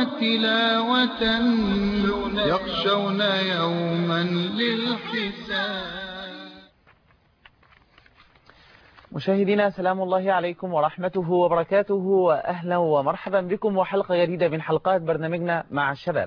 تلاوة يخشون يوما للحساب مشاهدينا سلام الله عليكم ورحمته وبركاته وأهلا ومرحبا بكم وحلقة جديدة من حلقات برنامجنا مع الشباب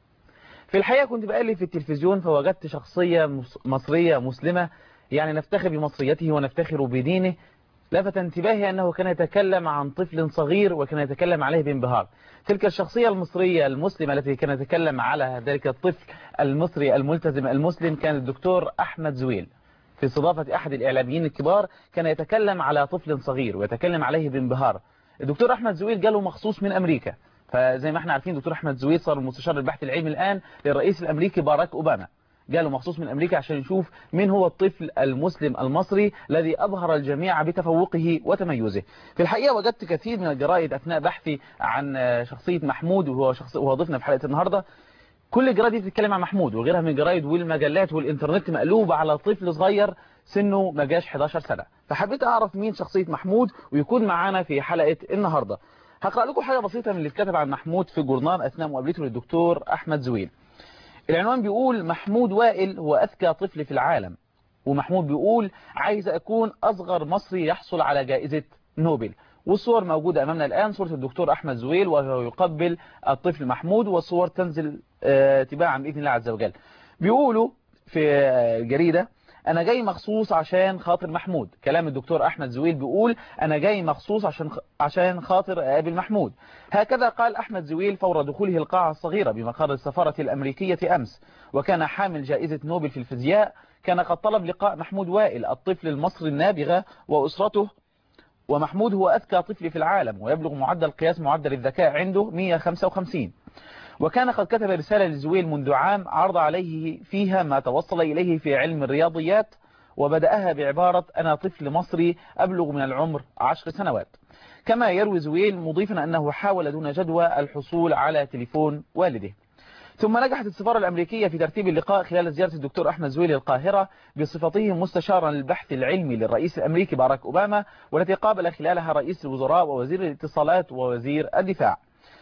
في الحقيقة كنت بقلب في التلفزيون فوجدت شخصية مصرية مسلمة يعني نفتخر بمصريته ونفتخر بدينه لفت انتباهي أنه كان يتكلم عن طفل صغير وكان يتكلم عليه بانبهار تلك الشخصية المصرية المسلمة التي كان يتكلم على ذلك الطفل المصري الملتزم المسلم كان الدكتور أحمد زويل في استضافة أحد الإعلاميين الكبار كان يتكلم على طفل صغير ويتكلم عليه بانبهار الدكتور أحمد زويل جاله مخصوص من أمريكا فزي ما احنا عارفين دكتور أحمد زويل صار المستشار البحث العلمي الآن للرئيس الأمريكي باراك أوباما جاله مخصوص من أمريكا عشان يشوف من هو الطفل المسلم المصري الذي أظهر الجميع بتفوقه وتميزه في الحقيقة وجدت كثير من الجرائد أثناء بحثي عن شخصية محمود وهو, شخص وهو ضيفنا في حلقة النهاردة كل الجرائد دي بتتكلم عن محمود وغيرها من الجرائد والمجلات والإنترنت مقلوبة على طفل صغير سنه ما جاش 11 سنة فحبيت أعرف مين شخصية محمود ويكون معانا في حلقة النهاردة هقرأ لكم حاجة بسيطة من اللي اتكتب عن محمود في جورنال أثناء مقابلته للدكتور أحمد زويل العنوان بيقول محمود وائل هو أذكى طفل في العالم ومحمود بيقول عايز أكون أصغر مصري يحصل على جائزة نوبل والصور موجودة أمامنا الآن صورة الدكتور أحمد زويل وهو يقبل الطفل محمود والصور تنزل تباعا بإذن الله عز وجل بيقولوا في الجريدة أنا جاي مخصوص عشان خاطر محمود كلام الدكتور أحمد زويل بيقول أنا جاي مخصوص عشان عشان خاطر أقابل محمود هكذا قال أحمد زويل فور دخوله القاعة الصغيرة بمقر السفارة الأمريكية أمس وكان حامل جائزة نوبل في الفيزياء كان قد طلب لقاء محمود وائل الطفل المصري النابغة وأسرته ومحمود هو أذكى طفل في العالم ويبلغ معدل قياس معدل الذكاء عنده 155 وكان قد كتب رسالة لزويل منذ عام عرض عليه فيها ما توصل إليه في علم الرياضيات وبدأها بعبارة أنا طفل مصري أبلغ من العمر عشر سنوات كما يروي زويل مضيفا أنه حاول دون جدوى الحصول على تليفون والده ثم نجحت السفارة الأمريكية في ترتيب اللقاء خلال زيارة الدكتور أحمد زويل القاهرة بصفته مستشارا للبحث العلمي للرئيس الأمريكي باراك أوباما والتي قابل خلالها رئيس الوزراء ووزير الاتصالات ووزير الدفاع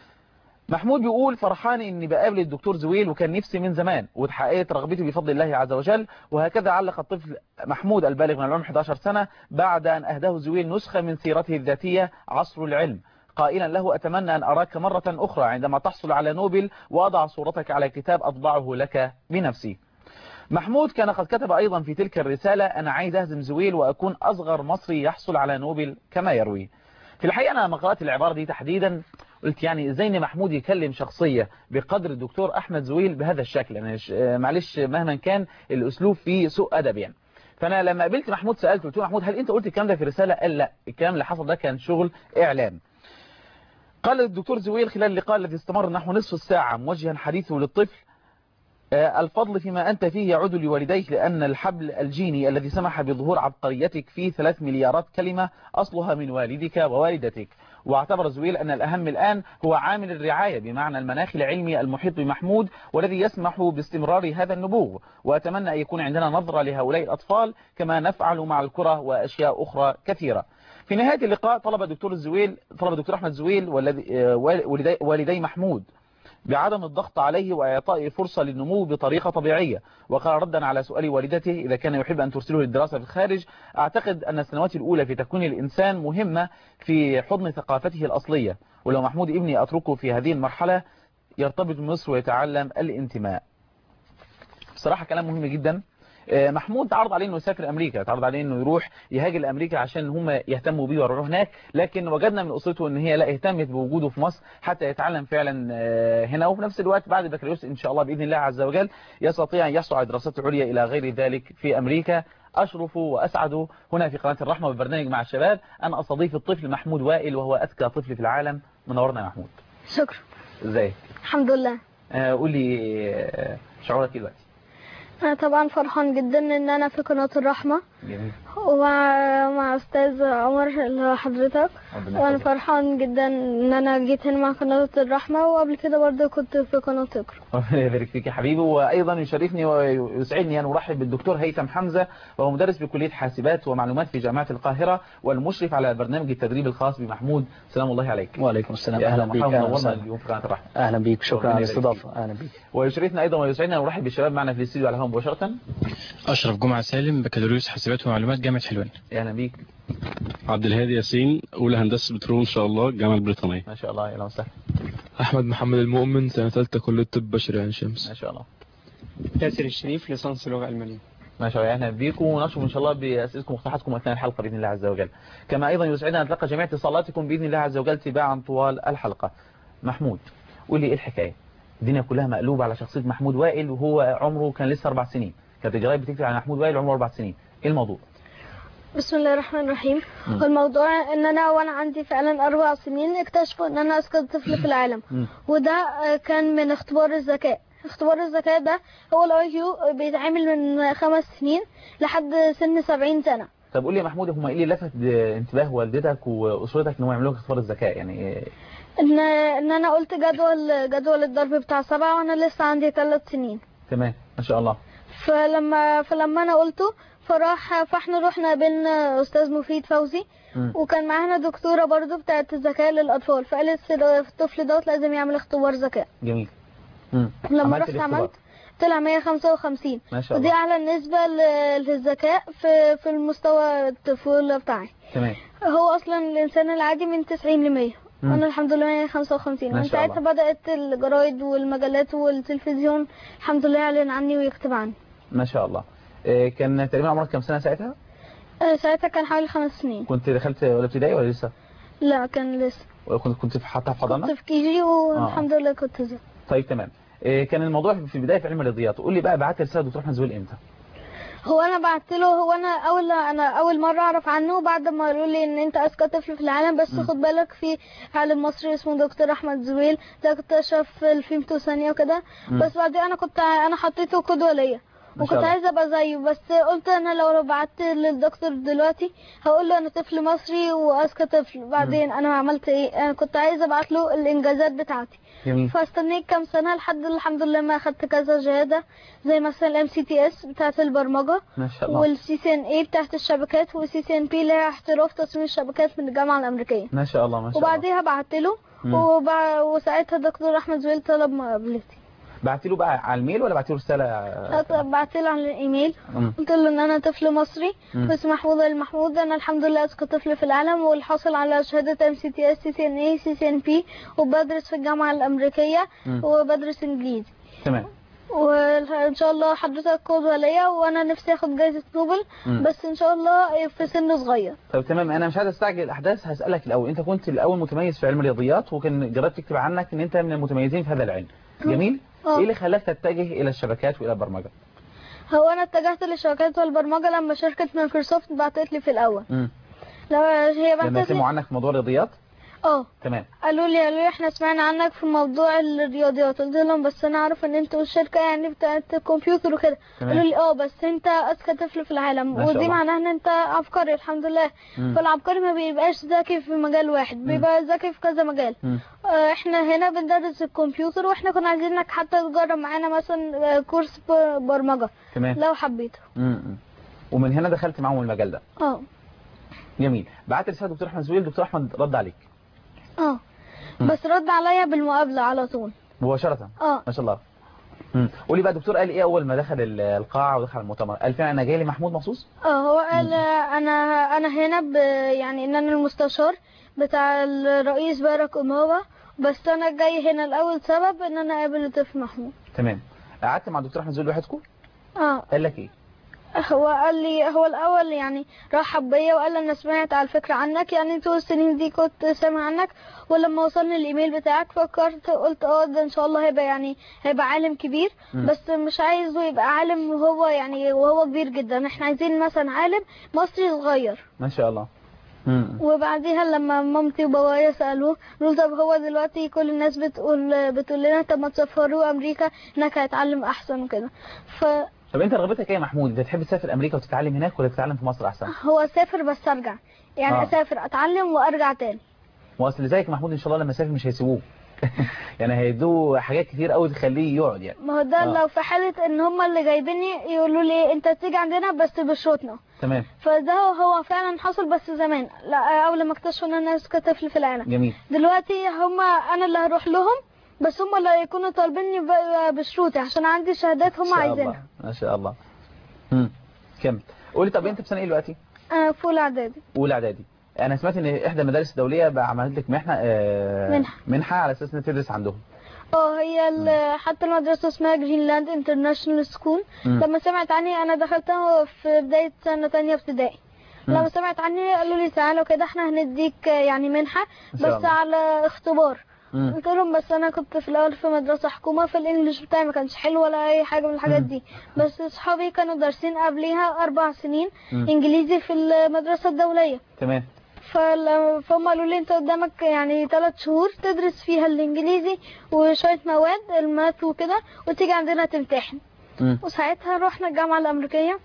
محمود بيقول فرحان اني بقابل الدكتور زويل وكان نفسي من زمان واتحققت رغبتي بفضل الله عز وجل وهكذا علق الطفل محمود البالغ من العمر 11 سنة بعد أن أهداه زويل نسخة من سيرته الذاتية عصر العلم قائلا له أتمنى أن أراك مرة أخرى عندما تحصل على نوبل وأضع صورتك على كتاب أطبعه لك بنفسي محمود كان قد كتب أيضا في تلك الرسالة أنا عايز أهزم زويل وأكون أصغر مصري يحصل على نوبل كما يروي في الحقيقة أنا لما قرأت العبارة دي تحديدا قلت يعني ازاي ان محمود يكلم شخصية بقدر الدكتور احمد زويل بهذا الشكل انا معلش مهما كان الاسلوب فيه سوء ادب يعني فانا لما قابلت محمود سألته قلت له محمود هل انت قلت الكلام ده في رسالة قال لا الكلام اللي حصل ده كان شغل اعلام قال الدكتور زويل خلال اللقاء الذي استمر نحو نصف الساعة موجها حديثه للطفل الفضل فيما أنت فيه يعود لوالديك لأن الحبل الجيني الذي سمح بظهور عبقريتك فيه ثلاث مليارات كلمة أصلها من والدك ووالدتك واعتبر زويل أن الأهم الآن هو عامل الرعاية بمعنى المناخ العلمي المحيط بمحمود والذي يسمح باستمرار هذا النبوغ وأتمنى أن يكون عندنا نظرة لهؤلاء الأطفال كما نفعل مع الكرة وأشياء أخرى كثيرة في نهاية اللقاء طلب الدكتور الزويل طلب الدكتور أحمد زويل والدي, والدي محمود بعدم الضغط عليه وإعطائه فرصة للنمو بطريقة طبيعية وقال ردا على سؤال والدته إذا كان يحب أن ترسله للدراسة في الخارج أعتقد أن السنوات الأولى في تكوين الإنسان مهمة في حضن ثقافته الأصلية ولو محمود ابني أتركه في هذه المرحلة يرتبط بمصر ويتعلم الانتماء بصراحة كلام مهم جدا محمود تعرض عليه انه يسافر امريكا تعرض عليه انه يروح يهاجر لامريكا عشان هم يهتموا بيه ويروحوا هناك لكن وجدنا من اسرته ان هي لا اهتمت بوجوده في مصر حتى يتعلم فعلا هنا وفي نفس الوقت بعد البكالوريوس ان شاء الله باذن الله عز وجل يستطيع ان يحصل على دراسات عليا الى غير ذلك في امريكا أشرف وأسعد هنا في قناة الرحمة وبرنامج مع الشباب أن أستضيف الطفل محمود وائل وهو أذكى طفل في العالم منورنا يا محمود شكرا ازاي الحمد لله آه قول لي آه شعورك ايه دلوقتي أنا طبعا فرحان جدا إن أنا في قناة الرحمة جميل ومع مع استاذ عمر اللي هو حضرتك ربنا وانا يحفظك. فرحان جدا ان انا جيت هنا مع قناة الرحمة وقبل كده برضه كنت في قناة اقرا ربنا يبارك فيك يا حبيبي وايضا يشرفني ويسعدني ان ارحب بالدكتور هيثم حمزه وهو مدرس بكليه حاسبات ومعلومات في جامعه القاهره والمشرف على برنامج التدريب الخاص بمحمود سلام الله عليك وعليكم السلام يا اهلا بيك مرحبا اهلا منورنا وسهلا اليوم في قناه الرحمه اهلا بيك شكرا ربنا على يبارك الاستضافه اهلا بيك ويشرفنا ايضا ويسعدنا نرحب بالشباب معنا في الاستديو على الهواء مباشره أشرف جمعة سالم بكالوريوس حاسبات ومعلومات جامعة حلوان اهلا بيك عبد الهادي ياسين اولى هندسه بترول ان شاء الله الجامعه البريطانيه ما شاء الله اهلا وسهلا احمد محمد المؤمن سنه ثالثه كليه طب بشري عين شمس ما شاء الله ياسر الشريف ليسانس لغة ألمانية ما شاء الله اهلا بكم ونشرف ان شاء الله باسئلتكم ومقترحاتكم اثناء الحلقه باذن الله عز وجل كما ايضا يسعدنا ان نتلقى جميع اتصالاتكم باذن الله عز وجل تباعا طوال الحلقه محمود قول لي ايه الحكايه الدنيا كلها مقلوبه على شخصيه محمود وائل وهو عمره كان لسه اربع سنين كانت الجرايد بتكتب عن محمود وائل عمره اربع سنين ايه الموضوع بسم الله الرحمن الرحيم مم. الموضوع ان انا وانا عندي فعلا اربع سنين اكتشفوا ان انا اذكى طفل في العالم مم. وده آه، كان من اختبار الذكاء اختبار الذكاء ده هو الاي كيو بيتعمل من خمس سنين لحد سن سبعين سنة طب قول لي يا محمود هم ايه اللي لفت انتباه والدتك واسرتك ان هم يعملوا لك اختبار الذكاء يعني إيه؟ ان ان انا قلت جدول جدول الضرب بتاع سبعة وانا لسه عندي ثلاث سنين تمام ما شاء الله فلما فلما انا قلته فراح فاحنا رحنا قابلنا استاذ مفيد فوزي مم. وكان معانا دكتوره برضو بتاعه الذكاء للاطفال فقالت الطفل دوت لازم يعمل اختبار ذكاء جميل مم. لما عملت رحت الاختبار. عملت طلع 155 ما شاء ودي الله اعلى نسبه ل- للذكاء في في المستوى الطفوله بتاعي تمام هو اصلا الانسان العادي من 90 ل 100 مم. وانا الحمد لله 155 ما من شاء الله. ساعتها بدات الجرايد والمجلات والتلفزيون الحمد لله يعلن عني ويكتب عني ما شاء الله إيه، كان تقريبا عمرك كام سنه ساعتها آه، ساعتها كان حوالي خمس سنين كنت دخلت ولا ابتدائي ولا لسه لا كان لسه ولا كنت كنت في حاطها في حضانه كنت في كي جي والحمد لله كنت زي طيب تمام إيه، كان الموضوع في البدايه في علم الرياضيات قول لي بقى بعت رساله دكتور احمد زويل امتى هو انا بعت له هو انا اول انا اول مره اعرف عنه بعد ما قالوا لي ان انت اذكى طفل في العالم بس خد بالك في عالم مصري اسمه دكتور احمد زويل ده اكتشف الفيمتو ثانيه وكده مم. بس بعدين انا كنت ع- انا حطيته قدوه ليا ما شاء وكنت الله. عايزه ابقى زيه بس قلت انا لو لو بعت للدكتور دلوقتي هقول له انا طفل مصري واذكى طفل بعدين انا عملت ايه انا كنت عايزه ابعت له الانجازات بتاعتي جميل فاستنيت كام سنه لحد الحمد لله ما اخدت كذا شهاده زي مثلا الام سي تي اس بتاعت البرمجه ما شاء الله والسي سي ان اي بتاعت الشبكات والسي سي ان بي اللي هي احتراف تصميم الشبكات من الجامعه الامريكيه ما شاء الله ما شاء الله وبعديها بعت له مم. وبع... وساعتها دكتور احمد زويل طلب مقابلتي بعت له بقى على الميل ولا بعت له رساله بعت له على الايميل مم. قلت له ان انا طفل مصري مم. اسمي محمود المحمود انا الحمد لله اذكى طفل في العالم والحاصل على شهاده ام سي تي اس سي سي ان اي سي سي ان بي وبدرس في الجامعه الامريكيه مم. وبدرس انجليزي تمام وان شاء الله حضرتك قدوه ليا وانا نفسي اخد جائزه نوبل مم. بس ان شاء الله في سن صغير طب تمام انا مش عايز استعجل الاحداث هسالك الاول انت كنت الاول متميز في علم الرياضيات وكان جربت تكتب عنك ان انت من المتميزين في هذا العلم جميل آه. ايه اللي خلاك تتجه الى الشبكات والى البرمجه هو انا اتجهت للشبكات والبرمجه لما شركه مايكروسوفت بعتت لي في الاول امم لما هي لما بعتت يسمعوا لي عنك في موضوع الرياضيات اه تمام قالوا لي قالوا لي احنا سمعنا عنك في موضوع الرياضيات قلت لهم بس انا عارف ان انتوا الشركه يعني بتاعت الكمبيوتر وكده تمام. قالوا لي اه بس انت اذكى طفل في العالم ما شاء ودي الله. معناها ان انت عبقري الحمد لله مم. فالعبقري ما بيبقاش ذكي في مجال واحد بيبقى ذكي في كذا مجال مم. آه، احنا هنا بندرس الكمبيوتر واحنا كنا عايزينك حتى تجرب معانا مثلا آه، كورس ب- برمجه تمام لو حبيته امم ومن هنا دخلت معاهم المجال ده اه جميل بعت رساله دكتور احمد زويل دكتور احمد رد عليك اه مم. بس رد عليا بالمقابله على طول مباشره اه ما شاء الله امم قولي بقى دكتور قال ايه اول ما دخل ال- القاعه ودخل المؤتمر قال فعلا انا جاي لي محمود مخصوص اه هو قال آه، انا انا هنا ب يعني ان انا المستشار بتاع الرئيس باراك اوباما بس انا جاي هنا لاول سبب ان انا اقابل الطفل محمود تمام قعدت مع الدكتور احمد زويل لوحدكم اه قال لك ايه هو قال لي هو الاول يعني رحب بيا وقال لي انا سمعت على الفكره عنك يعني طول السنين دي كنت سامع عنك ولما وصلني الايميل بتاعك فكرت قلت اه ده ان شاء الله هيبقى يعني هيبقى عالم كبير مم. بس مش عايزه يبقى عالم وهو يعني وهو كبير جدا احنا عايزين مثلا عالم مصري صغير ما شاء الله امم وبعديها لما مامتي وبابايا سالوه قالوا طب هو دلوقتي كل الناس بتقول بتقول لنا طب ما تسافروا امريكا هناك هيتعلم احسن وكده ف طب انت رغبتك ايه يا محمود انت تحب تسافر امريكا وتتعلم هناك ولا تتعلم في مصر احسن هو اسافر بس ارجع يعني آه. اسافر اتعلم وارجع تاني ما اصل زيك محمود ان شاء الله لما يسافر مش هيسيبوه يعني هيدوه حاجات كتير قوي تخليه يقعد يعني ما هو ده آه. لو في حالة ان هم اللي جايبيني يقولوا لي انت تيجي عندنا بس بشروطنا تمام فده هو فعلا حصل بس زمان لا اول ما اكتشفوا ان انا كطفل في العالم جميل دلوقتي هم انا اللي هروح لهم بس هم اللي هيكونوا طالبيني ب- بشروطي عشان عندي شهادات هم ما شاء الله عايزينها ما شاء الله امم كمل قولي طب انت في سنه ايه دلوقتي انا في اولى اعدادي اولى اعدادي انا سمعت ان احدى المدارس الدوليه بقى عملت لك منحه آه منحة. منحه على اساس انك تدرس عندهم اه هي ال- حتى المدرسة اسمها جرينلاند انترناشونال سكول مم. لما سمعت عني انا دخلتها في بداية سنة تانية ابتدائي مم. لما سمعت عني قالوا لي تعالوا كده احنا هنديك يعني منحة إن شاء بس الله. على اختبار مم. قلت لهم بس انا كنت في الاول في مدرسة حكومة فالانجليش بتاعي ما كانش حلو ولا اي حاجة من الحاجات مم. دي بس اصحابي كانوا دارسين قبليها اربع سنين مم. انجليزي في المدرسة الدولية تمام فل- فهم قالوا لي انت قدامك يعني ثلاث شهور تدرس فيها الانجليزي وشويه مواد الماث وكده وتيجي عندنا تمتحن مم. وساعتها رحنا الجامعه الامريكيه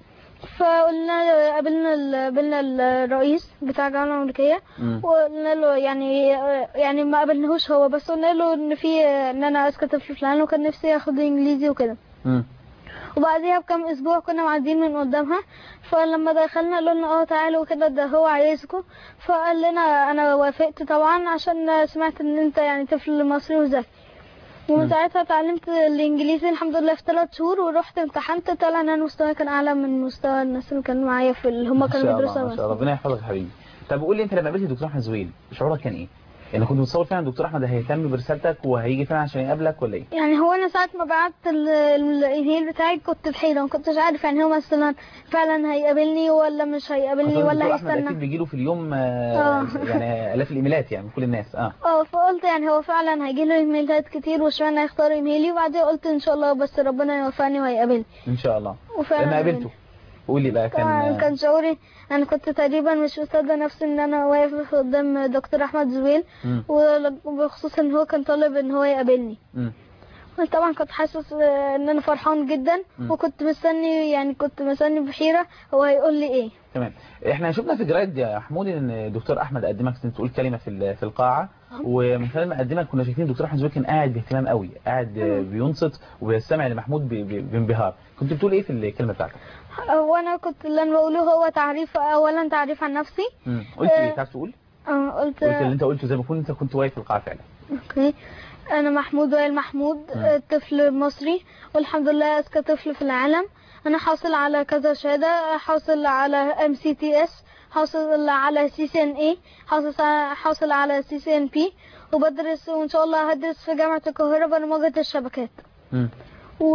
فقلنا قابلنا ال- قابلنا الرئيس بتاع الجامعه الامريكيه مم. وقلنا له يعني يعني ما قابلناهوش هو بس قلنا له ان في ان انا اذكى طفل فلان وكان نفسي اخد انجليزي وكده مم. وبعديها بكام اسبوع كنا معديين من قدامها فلما دخلنا قالوا لنا اه تعالوا كده ده هو عايزكم فقال لنا انا وافقت طبعا عشان سمعت ان انت يعني طفل مصري وذكي ومن مم. ساعتها اتعلمت الانجليزي الحمد لله في ثلاث شهور ورحت امتحنت طلع ان انا مستواي كان اعلى من مستوى الناس اللي كانوا معايا في اللي هم ما كانوا شاء الله بيدرسوا ما شاء الله بس. ربنا يحفظك يا حبيبي طب قول لي انت لما قابلت الدكتور احمد زويل شعورك كان ايه يعني كنت متصور فعلا الدكتور احمد هيهتم برسالتك وهيجي فعلا عشان يقابلك ولا ايه يعني هو انا ساعة ما بعت ال- ال- الايميل بتاعي كنت بحيرة ما كنتش عارف يعني هو مثلا فعلا هيقابلني ولا مش هيقابلني أصلاً ولا الدكتور احمد هيستنى اكيد بيجي له في اليوم آه، آه. يعني الاف الايميلات يعني من كل الناس اه اه فقلت يعني هو فعلا هيجي له ايميلات كتير واشمعنى هيختار ايميلي وبعدين قلت ان شاء الله بس ربنا يوفقني وهيقابلني ان شاء الله وفعلا لما قابلته قول لي بقى كان كان كان شعوري انا كنت تقريبا مش مصدق نفسي ان انا واقف قدام دكتور احمد زويل مم. وبخصوص ان هو كان طالب ان هو يقابلني مم. طبعا كنت حاسس آه، ان انا فرحان جدا مم. وكنت مستني يعني كنت مستني بحيرة هو هيقول لي ايه تمام احنا شفنا في جرايد يا محمود ان الدكتور احمد قدمك انت تقول كلمه في ال- في القاعه ومن خلال ما قدمك كنا شايفين الدكتور احمد زويل كان قاعد باهتمام قوي قاعد آه، بينصت وبيستمع لمحمود ب- ب- بانبهار كنت بتقول ايه في الكلمه بتاعتك هو انا كنت اللي انا بقوله هو تعريف اولا تعريف عن نفسي مم. قلت ايه آه. تعرف تقول اه قلت قلت اللي انت قلته زي ما كنت انت كنت واقف في القاعه فعلا اوكي انا محمود وائل محمود مم. آه، طفل مصري والحمد لله اذكى طفل في العالم انا حاصل على كذا شهاده حاصل على ام سي تي اس حاصل على سي سي ان اي حاصل حاصل على سي سي ان بي وبدرس وان شاء الله هدرس في جامعه القاهره برمجه الشبكات مم. و...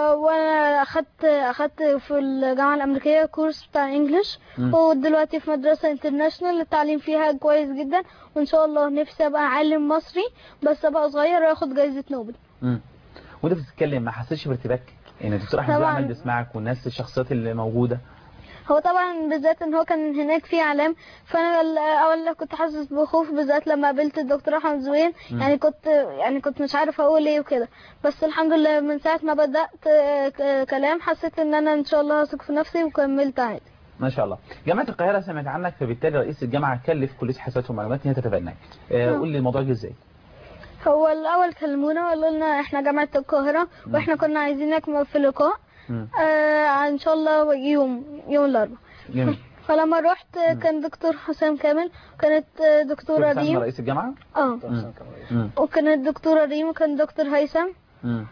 وانا اخدت اخدت في الجامعه الامريكيه كورس بتاع انجلش مم. ودلوقتي في مدرسه انترناشونال التعليم فيها كويس جدا وان شاء الله نفسي ابقى عالم مصري بس ابقى صغير واخد جايزه نوبل مم. وانت بتتكلم ما حسيتش بارتباك ان الدكتور احمد زويل طبعاً. عمال بيسمعك والناس الشخصيات اللي موجوده هو طبعا بالذات ان هو كان هناك في اعلام فانا الاول كنت حاسس بخوف بالذات لما قابلت الدكتور احمد زويل مم. يعني كنت يعني كنت مش عارف اقول ايه وكده بس الحمد لله من ساعه ما بدات آه، ك- كلام حسيت ان انا ان شاء الله هثق في نفسي وكملت عادي ما شاء الله جامعه القاهره سمعت عنك فبالتالي رئيس الجامعه كلف كليه حسابات ومعلومات ان هي تتبناك آه، آه. قول لي الموضوع جه ازاي هو الاول كلمونا وقالوا لنا احنا جامعه القاهره واحنا كنا عايزينك في لقاء مم. آه ان شاء الله يوم يوم الاربعاء جميل فلما رحت آه، كان دكتور حسام كامل كانت آه، دكتوره دكتور حسام ريم رئيس الجامعه اه مم. مم. وكانت دكتوره ريم وكان دكتور هيثم مم.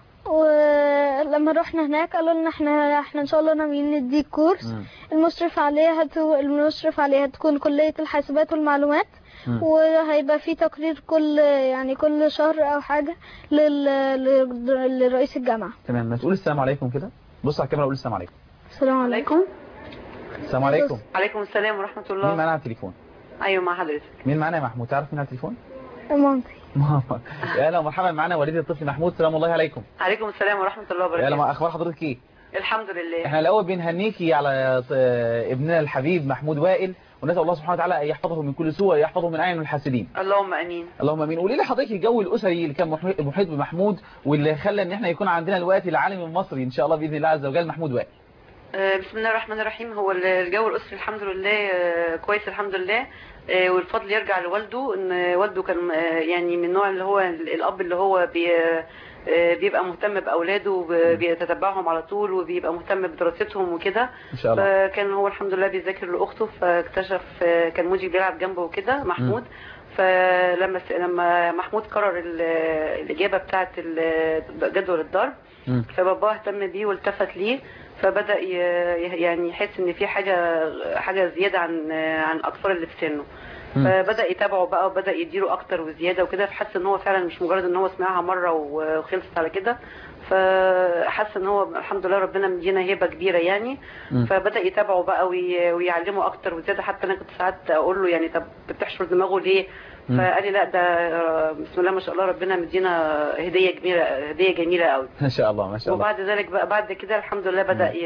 ولما رحنا هناك قالوا لنا احنا احنا ان شاء الله ناويين نديك كورس مم. المشرف عليها هتو... المشرف عليها تكون كلية الحاسبات والمعلومات مم. وهيبقى في تقرير كل يعني كل شهر او حاجة لل... لل- لرئيس الجامعة تمام ما تقول السلام عليكم كده بص على الكاميرا وقول السلام عليكم السلام عليكم عليكم السلام عليكم عليكم السلام ورحمة مين الله معانا على التليفون أيوة مع حضرتك مين معانا يا محمود تعرف مين على التليفون مامتي ماما يا اهلا ومرحبا معانا والدة الطفل محمود سلام الله عليكم عليكم السلام ورحمة الله يا اهلا وبركاته ما اخبار حضرتك ايه الحمد لله احنا الاول بنهنيكي على آه، ابننا الحبيب محمود وائل ونسال الله سبحانه وتعالى ان يحفظه من كل سوء ويحفظه من اعين الحاسدين اللهم أمين اللهم امين قولي لي حضرتك الجو الاسري اللي كان محي- محيط بمحمود واللي خلى ان احنا يكون عندنا الوقت العالم المصري ان شاء الله باذن الله عز وجل محمود وائل آه، بسم الله الرحمن الرحيم هو الجو الاسري الحمد لله آه، كويس الحمد لله آه، والفضل يرجع لوالده ان والده كان آه، يعني من النوع اللي هو الاب اللي هو بي آه، بيبقى مهتم باولاده وبيتتبعهم على طول وبيبقى مهتم بدراستهم وكده ان شاء الله فكان هو الحمد لله بيذاكر لاخته فاكتشف آه، كان موجي بيلعب جنبه وكده محمود فلما س- لما محمود قرر ال- الاجابه بتاعه ال- جدول الضرب مم. فباباه اهتم بيه والتفت ليه فبدا ي- يعني يحس ان في حاجه حاجه زياده عن عن الاطفال اللي في سنه مم. فبدا يتابعه بقى وبدا يديله اكتر وزياده وكده فحس ان هو فعلا مش مجرد ان هو سمعها مره وخلصت على كده فحس ان هو الحمد لله ربنا مدينا هبه كبيره يعني مم. فبدا يتابعه بقى وي- ويعلمه اكتر وزياده حتى انا كنت ساعات اقول له يعني طب بتحشر دماغه ليه مم. فقال لي لا ده آه، بسم الله ما شاء الله ربنا مدينا هديه كبيره هديه جميله قوي ما شاء الله ما شاء الله وبعد ذلك بقى بعد كده الحمد لله بدا ي-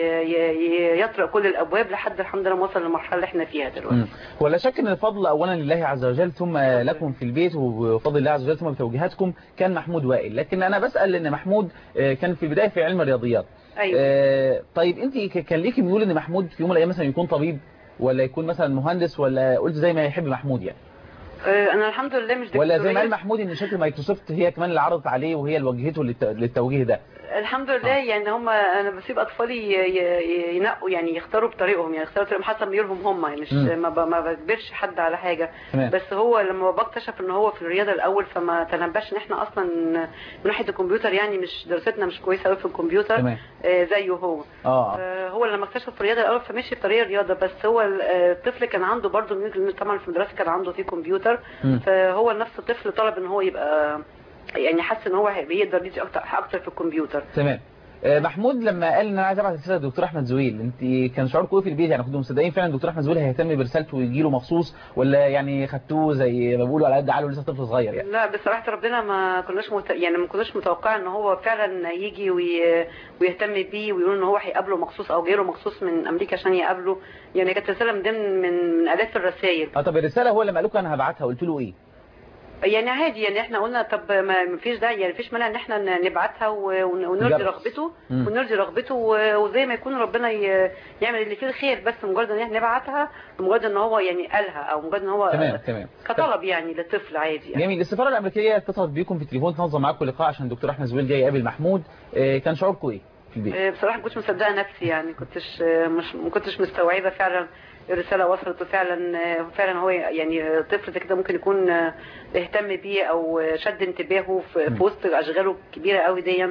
ي- يطرق كل الابواب لحد الحمد لله ما وصل للمرحله اللي احنا فيها دلوقتي مم. ولا شك ان الفضل اولا لله عز وجل ثم لكم في البيت وفضل الله عز وجل ثم بتوجيهاتكم كان محمود وائل لكن انا بسال ان محمود آه، كان في البدايه في علم الرياضيات ايوه آه، طيب انت ك- كان ليكي ميول ان محمود في يوم من الايام مثلا يكون طبيب ولا يكون مثلا مهندس ولا قلت زي ما يحب محمود يعني آه، انا الحمد لله مش ولا زي ما قال دكتورية. محمود ان شركه مايكروسوفت هي كمان اللي عرضت عليه وهي اللي وجهته للت- للتوجيه ده الحمد لله يعني هم انا بسيب اطفالي ي- ي- ينقوا يعني يختاروا بطريقهم يعني يختاروا طريقهم حسب ميولهم هم يعني مش مم. ما, ب- ما بجبرش حد على حاجه تمام بس هو لما بابا اكتشف ان هو في الرياضه الاول فما تنبهش ان احنا اصلا من ناحيه الكمبيوتر يعني مش دراستنا مش كويسه قوي في الكمبيوتر تمام آه، زيه هو اه آه، هو لما اكتشف في الرياضه الاول فمشي في طريق الرياضه بس هو ال- آه، الطفل كان عنده برضه ميول لأن طبعا في المدرسه كان عنده فيه كمبيوتر مم. فهو نفس الطفل طلب ان هو يبقى يعني حس ان هو بيقدر يدي اكتر اكتر في الكمبيوتر تمام آه، محمود لما قال ان انا عايز ابعت رساله للدكتور احمد زويل انت كان شعوركم ايه في البيت يعني كنتوا مصدقين فعلا الدكتور احمد زويل هيهتم برسالته ويجي له مخصوص ولا يعني خدتوه زي ما بيقولوا على قد عقله لسه طفل صغير يعني لا بصراحه ربنا ما كناش مت... يعني ما كناش متوقع ان هو فعلا يجي وي... ويهتم بيه ويقول ان هو هيقابله مخصوص او جاي له مخصوص من امريكا عشان يقابله يعني كانت رساله من ضمن من, من الاف الرسائل اه طب الرساله هو لما قال لكم انا هبعتها قلت له ايه يعني عادي يعني احنا قلنا طب ما ما فيش داعي يعني فيش مانع ان احنا ن- نبعتها و- ون- ونرضي نجرب. رغبته مم. ونرضي رغبته و- وزي ما يكون ربنا ي- يعمل اللي فيه الخير بس مجرد ان احنا نبعتها مجرد ان هو يعني قالها او مجرد ان هو تمام تمام كطلب يعني للطفل عادي يعني. جميل السفاره الامريكيه اتصلت بيكم في التليفون تنظم معاكم لقاء عشان الدكتور احمد زويل جاي يقابل محمود آه، كان شعوركم ايه في البيت آه، بصراحه ما كنتش مصدقه نفسي يعني كنتش آه، مش ما كنتش مستوعبه فعلا الرساله وصلت وفعلا آه، فعلا هو يعني آه، طفل زي كده ممكن يكون آه، اهتم بيه او آه، شد انتباهه في مم. في وسط اشغاله الكبيره قوي دي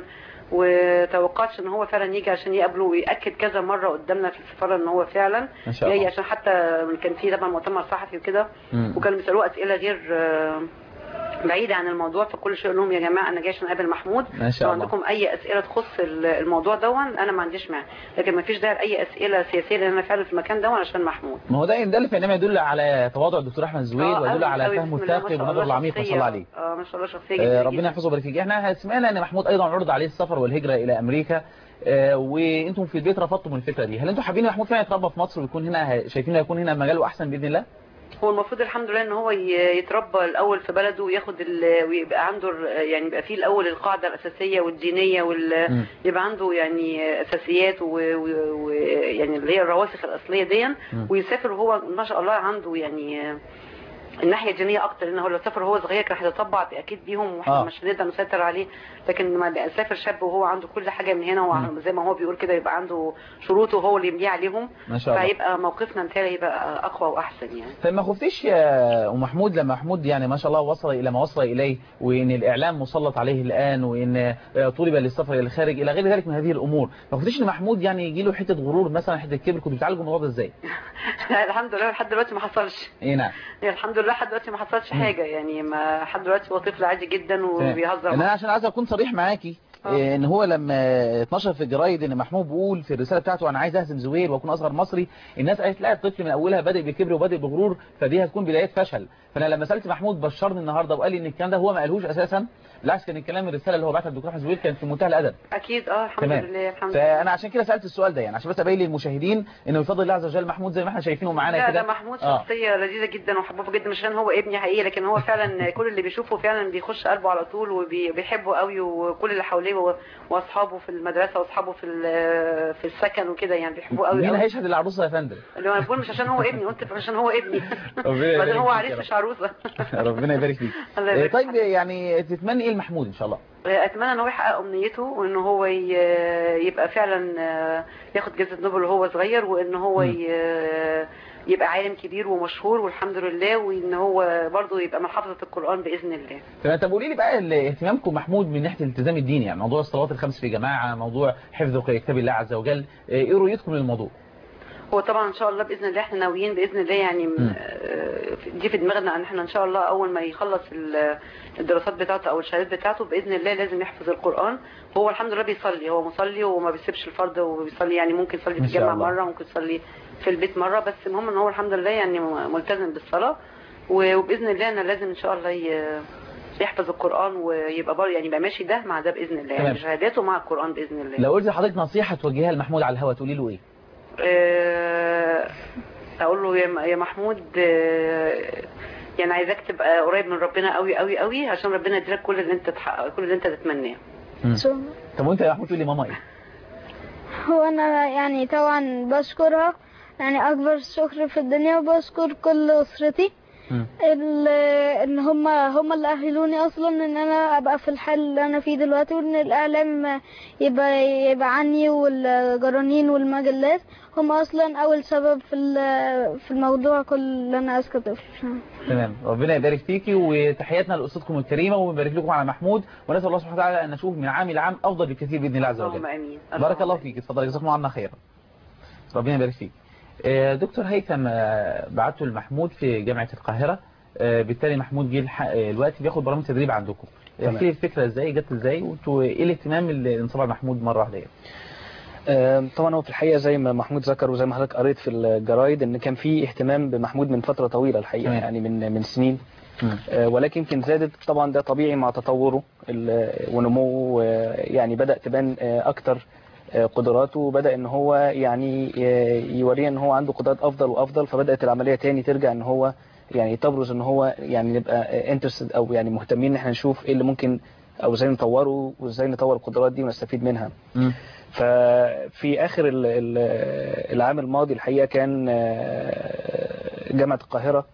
وتوقعتش ان هو فعلا يجي عشان يقابله ويأكد كذا مره قدامنا في السفاره ان هو فعلا ما شاء جاي الله عشان حتى كان في طبعا مؤتمر صحفي وكده مم. وكانوا بيسالوه اسئله غير آه، بعيدة عن الموضوع فكل شيء لهم يا جماعة أنا جاي عشان أقابل محمود ما شاء لو الله عندكم أي أسئلة تخص ال- الموضوع دون أنا ما عنديش مانع لكن ما فيش داعي لأي أسئلة سياسية لأن أنا فعلا في المكان دون عشان محمود ما هو ده ده اللي في انما يدل على تواضع الدكتور احمد زويل آه، ويدل أوي على أوي، فهمه بسم الله، ما الثاقب شاء ونظره الله العميق ما شاء شخصية. الله عليه اه ما شاء الله شخصية آه، جدا ربنا جدا. يحفظه ويبارك فيك احنا سمعنا ان محمود ايضا عرض عليه السفر والهجره الى امريكا آه، وانتم في البيت رفضتم الفكره دي هل انتم حابين ان محمود فعلا يتربى في مصر ويكون هنا شايفين هيكون هنا مجاله احسن باذن الله هو المفروض الحمد لله ان هو ي- يتربى الاول في بلده وياخد ال... ويبقى عنده ال- يعني يبقى فيه الاول القاعده الاساسيه والدينيه وال... مم. يبقى عنده يعني اساسيات ويعني و... و... يعني اللي هي الرواسخ الاصليه دي مم. ويسافر وهو ما شاء الله عنده يعني الناحيه الدينيه اكتر لان هو لو سافر وهو صغير كان هيتطبع اكيد بيهم واحنا آه. مش هنقدر نسيطر عليه لكن لما بقى سافر شاب وهو عنده كل حاجه من هنا مم. وزي ما هو بيقول كده يبقى عنده شروطه هو اللي يمليه عليهم ما شاء الله فهيبقى موقفنا متهيألي يبقى اقوى واحسن يعني طيب ما خفتيش يا ام محمود لما محمود يعني ما شاء الله وصل الى ما وصل اليه وان الاعلام مسلط عليه الان وان آه، طلب للسفر الى الخارج الى غير ذلك من هذه الامور ما خفتيش ان محمود يعني يجي له حته غرور مثلا حته كبر كنتوا بتعالجوا الموضوع ده ازاي الحمد لله لحد دلوقتي ما حصلش ايه نعم يعني الحمد لله لحد دلوقتي ما حصلش مم. حاجه يعني ما لحد دلوقتي هو طفل عادي جدا تمام. وبيهزر انا مع- عشان عايز اكون صريح معاكي آه. إيه، ان هو لما اتنشر في الجرايد ان محمود بيقول في الرساله بتاعته انا عايز اهزم زويل واكون اصغر مصري الناس قالت لا الطفل من اولها بادئ بكبر وبادئ بغرور فدي هتكون بدايه فشل فانا لما سالت محمود بشرني النهارده وقال لي ان الكلام ده هو ما قالهوش اساسا بالعكس كان الكلام الرساله اللي هو بعتها للدكتور احمد زويل كانت في منتهى الادب اكيد اه الحمد تمام. لله الحمد لله فانا عشان كده سالت السؤال ده يعني عشان بس ابين للمشاهدين انه بفضل الله عز وجل محمود زي ما احنا شايفينه معانا لا كده ده محمود آه. شخصية لذيذة جدا وحبوبة جدا مش عشان هو ابني حقيقي لكن هو فعلا كل اللي بيشوفه فعلا بيخش قلبه على طول وبيحبه قوي وكل اللي حواليه و- واصحابه في المدرسه واصحابه في ال- في السكن وكده يعني بيحبوه قوي مين قوي هيشهد العروسه يا فندم اللي هو انا بقول مش عشان هو ابني قلت عشان هو ابني ربنا يبارك بعدين هو فيك عريس يا مش عروسه ربنا يبارك فيك الله آه، يبارك طيب يعني تتمنى ايه المحمود ان شاء الله اتمنى ان هو يحقق امنيته وان هو ي- يبقى فعلا آه، ياخد جائزه نوبل وهو صغير وان هو مم. ي- يبقى عالم كبير ومشهور والحمد لله وان هو برضه يبقى من حافظه القران باذن الله تمام طب قولي لي بقى ال- اهتمامكم محمود من ناحيه الالتزام الديني يعني موضوع الصلوات الخمس في جماعه موضوع حفظ كتاب الله عز وجل آه، ايه رؤيتكم للموضوع هو طبعا ان شاء الله باذن الله احنا ناويين باذن الله يعني مم. آه، دي في دماغنا ان احنا ان شاء الله اول ما يخلص ال- الدراسات بتاعته او الشهادات بتاعته باذن الله لازم يحفظ القران هو الحمد لله بيصلي هو مصلي وما بيسيبش الفرض وبيصلي يعني ممكن يصلي في ما شاء الجامع الله. مره ممكن يصلي في البيت مره بس المهم ان هو الحمد لله يعني ملتزم بالصلاه و- وباذن الله انا لازم ان شاء الله ي- يحفظ القران ويبقى بر يعني يبقى ماشي ده مع ده باذن الله تمام. يعني شهاداته مع القران باذن الله لو قلت لحضرتك نصيحه توجهها لمحمود على الهوا تقولي له ايه آه، اقول له يا يا محمود آه، يعني عايزاك تبقى قريب من ربنا قوي قوي قوي عشان ربنا يديلك كل اللي انت تحقق كل اللي انت تتمناه شو- طب وانت يا محمود تقول لي ماما ايه هو انا يعني طبعا بشكرها يعني اكبر شكر في الدنيا وبشكر كل اسرتي مم. ال- ان هم هم اللي اهلوني اصلا ان انا ابقى في الحال اللي انا فيه دلوقتي وان الاعلام يبقى يبقى عني والجرانين والمجلات هم اصلا اول سبب في ال- في الموضوع كل اللي انا اذكى طفل تمام ربنا يبارك فيكي وتحياتنا لاسرتكم الكريمه ونبارك لكم على محمود ونسال الله سبحانه وتعالى ان نشوف من عام لعام افضل بكثير باذن الله عز وجل اللهم امين بارك الله فيك اتفضل جزاكم الله عنا خيرا ربنا يبارك فيك آه، دكتور هيثم آه، بعته لمحمود في جامعة القاهرة آه، بالتالي محمود جه الح- آه، دلوقتي بياخد برامج تدريب عندكم تمام. احكي لي الفكرة ازاي جت ازاي وانتوا ايه الاهتمام اللي انصب على محمود مرة واحدة يعني؟ آم، طبعا هو في الحقيقه زي ما محمود ذكر وزي ما حضرتك قريت في الجرايد ان كان في اهتمام بمحمود من فتره طويله الحقيقه تمام. يعني من من سنين مم. آه، ولكن يمكن زادت طبعا ده طبيعي مع تطوره ال- ونموه آه، يعني بدا تبان آه، اكتر آه، قدراته وبدا ان هو يعني آه، يورينا ان هو عنده قدرات افضل وافضل فبدات العمليه تاني ترجع ان هو يعني تبرز ان هو يعني نبقى انترستد او يعني مهتمين ان احنا نشوف ايه اللي ممكن او ازاي نطوره وازاي نطور القدرات دي ونستفيد منها مم. ففي اخر ال- ال- العام الماضي الحقيقه كان آه، جامعه القاهره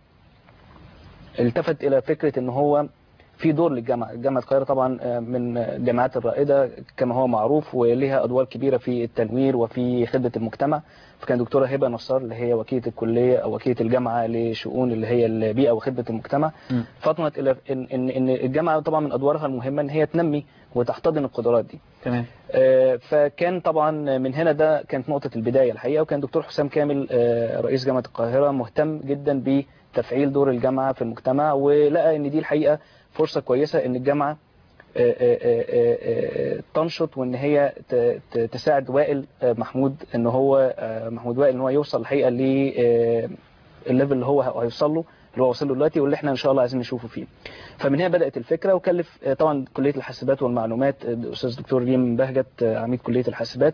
التفت الى فكره ان هو في دور للجامعه، جامعه القاهره طبعا آه، من الجامعات الرائده كما هو معروف ولها ادوار كبيره في التنوير وفي خدمه المجتمع فكان دكتوره هبه نصار اللي هي وكيله الكليه او وكيله الجامعه لشؤون اللي هي البيئه وخدمه المجتمع مم. فطنت الى ان ان ان الجامعه طبعا من ادوارها المهمه ان هي تنمي وتحتضن القدرات دي. تمام آه، فكان طبعا من هنا ده كانت نقطة البداية الحقيقة وكان دكتور حسام كامل آه، رئيس جامعة القاهرة مهتم جدا بتفعيل دور الجامعة في المجتمع ولقى ان دي الحقيقة فرصة كويسة ان الجامعة آه، آه، آه، آه، تنشط وان هي ت- ت- تساعد وائل آه، محمود ان هو آه، محمود وائل ان هو يوصل الحقيقة ل آه، الليفل اللي هو هيوصل له اللي هو وصل له دلوقتي واللي احنا ان شاء الله عايزين نشوفه فيه. فمن هنا بدات الفكره وكلف آه، طبعا كليه الحاسبات والمعلومات آه، الاستاذ دكتور ريم بهجت آه، عميد كليه الحاسبات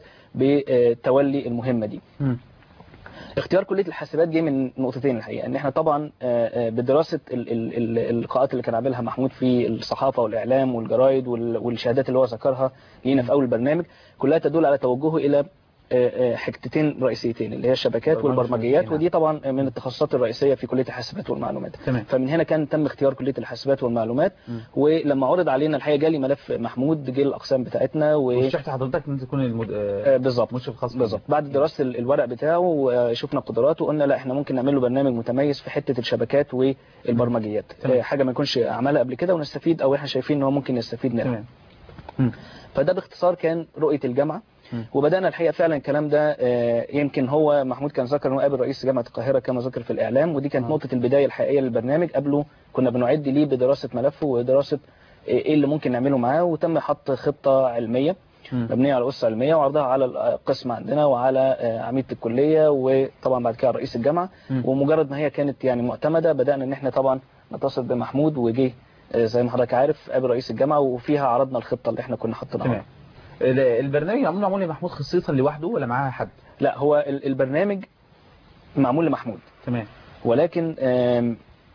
بتولي المهمه دي. مم. اختيار كليه الحاسبات جه من نقطتين الحقيقه ان احنا طبعا آه، آه، بدراسه ال- ال- ال- اللقاءات اللي كان عاملها محمود في الصحافه والاعلام والجرايد وال- والشهادات اللي هو ذكرها لينا في اول البرنامج كلها تدل على توجهه الى آه، آه، حكتتين رئيسيتين اللي هي الشبكات برمجة والبرمجيات الشبكية. ودي طبعا من التخصصات الرئيسيه في كليه الحاسبات والمعلومات تمام فمن هنا كان تم اختيار كليه الحاسبات والمعلومات مم. ولما عرض علينا الحقيقه جالي ملف محمود جه الاقسام بتاعتنا و ورشحت حضرتك ان انت تكون المد... آه، آه، بالظبط مشرف خاص بيه. بالظبط بعد دراسه ال- الورق بتاعه وشفنا قدراته قلنا لا احنا ممكن نعمل له برنامج متميز في حته الشبكات والبرمجيات تمام. آه، حاجه ما يكونش عملها قبل كده ونستفيد او احنا شايفين ان هو ممكن نستفيد منها تمام مم. فده باختصار كان رؤيه الجامعه مم. وبدانا الحقيقه فعلا الكلام ده آه، يمكن هو محمود كان ذكر انه قابل رئيس جامعه القاهره كما ذكر في الاعلام ودي كانت آه. نقطه البدايه الحقيقيه للبرنامج قبله كنا بنعد ليه بدراسه ملفه ودراسه آه، ايه اللي ممكن نعمله معاه وتم حط خطه علميه مم. مبنيه على اسس علميه وعرضها على القسم عندنا وعلى آه، عميده الكليه وطبعا بعد كده رئيس الجامعه مم. ومجرد ما هي كانت يعني معتمده بدانا ان احنا طبعا نتصل بمحمود وجه آه، زي ما حضرتك عارف قابل رئيس الجامعه وفيها عرضنا الخطه اللي احنا كنا حاطينها تمام ال- البرنامج معمول معمول لمحمود خصيصا لوحده ولا معاه حد لا هو ال- البرنامج معمول لمحمود تمام ولكن آم،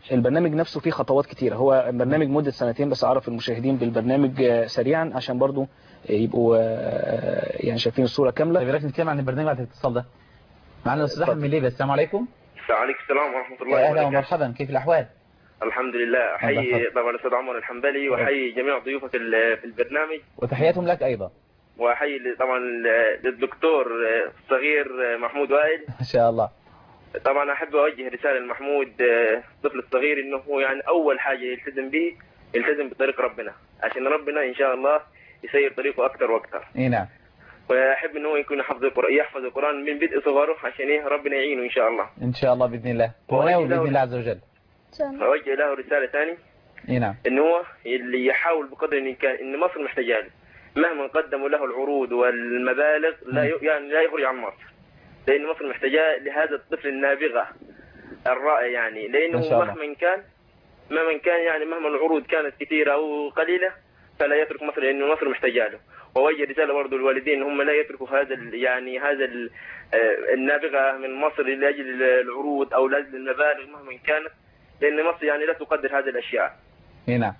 البرنامج نفسه فيه خطوات كتيرة هو برنامج مدة سنتين بس أعرف المشاهدين بالبرنامج آه، سريعا عشان برضو آه، يبقوا آه، يعني شايفين الصورة كاملة طيب رايك نتكلم عن البرنامج بعد الاتصال ده معنا الاستاذ احمد من ليبيا السلام عليكم وعليكم السلام ورحمة الله اهلا وبركاته ومرحبا كيف الاحوال الحمد لله الله أحيي يحفظك. طبعا الأستاذ عمر الحنبلي وأحيي جميع ضيوفك ال- في البرنامج وتحياتهم لك ايضا وأحيي طبعا للدكتور الصغير محمود وائل ما شاء الله طبعا أحب أوجه رسالة لمحمود الطفل الصغير إنه هو يعني أول حاجة يلتزم به يلتزم بطريق ربنا عشان ربنا إن شاء الله يسير طريقه أكثر وأكثر اي نعم وأحب إنه هو يكون يحفظ القرآن يحفظ القرآن من بدء صغره عشان إيه ربنا يعينه إن شاء الله ان شاء الله باذن الله وناوي باذن الله عز وجل أوجه له رسالة ثانية اي نعم ان هو اللي يحاول بقدر الامكان ان مصر محتاجه له مهما قدموا له العروض والمبالغ لا ي- يعني لا يخرج عن مصر لان مصر محتاجه لهذا الطفل النابغه الرائع يعني ما لانه شاء الله. مهما كان مهما كان يعني مهما العروض كانت كثيره او قليله فلا يترك مصر لانه مصر محتاجه له ووجه رساله برضه للوالدين ان هم لا يتركوا هذا ال- يعني هذا ال- آه، النابغه من مصر لاجل العروض او لاجل المبالغ مهما كانت لان مصر يعني لا تقدر هذه الاشياء اي نعم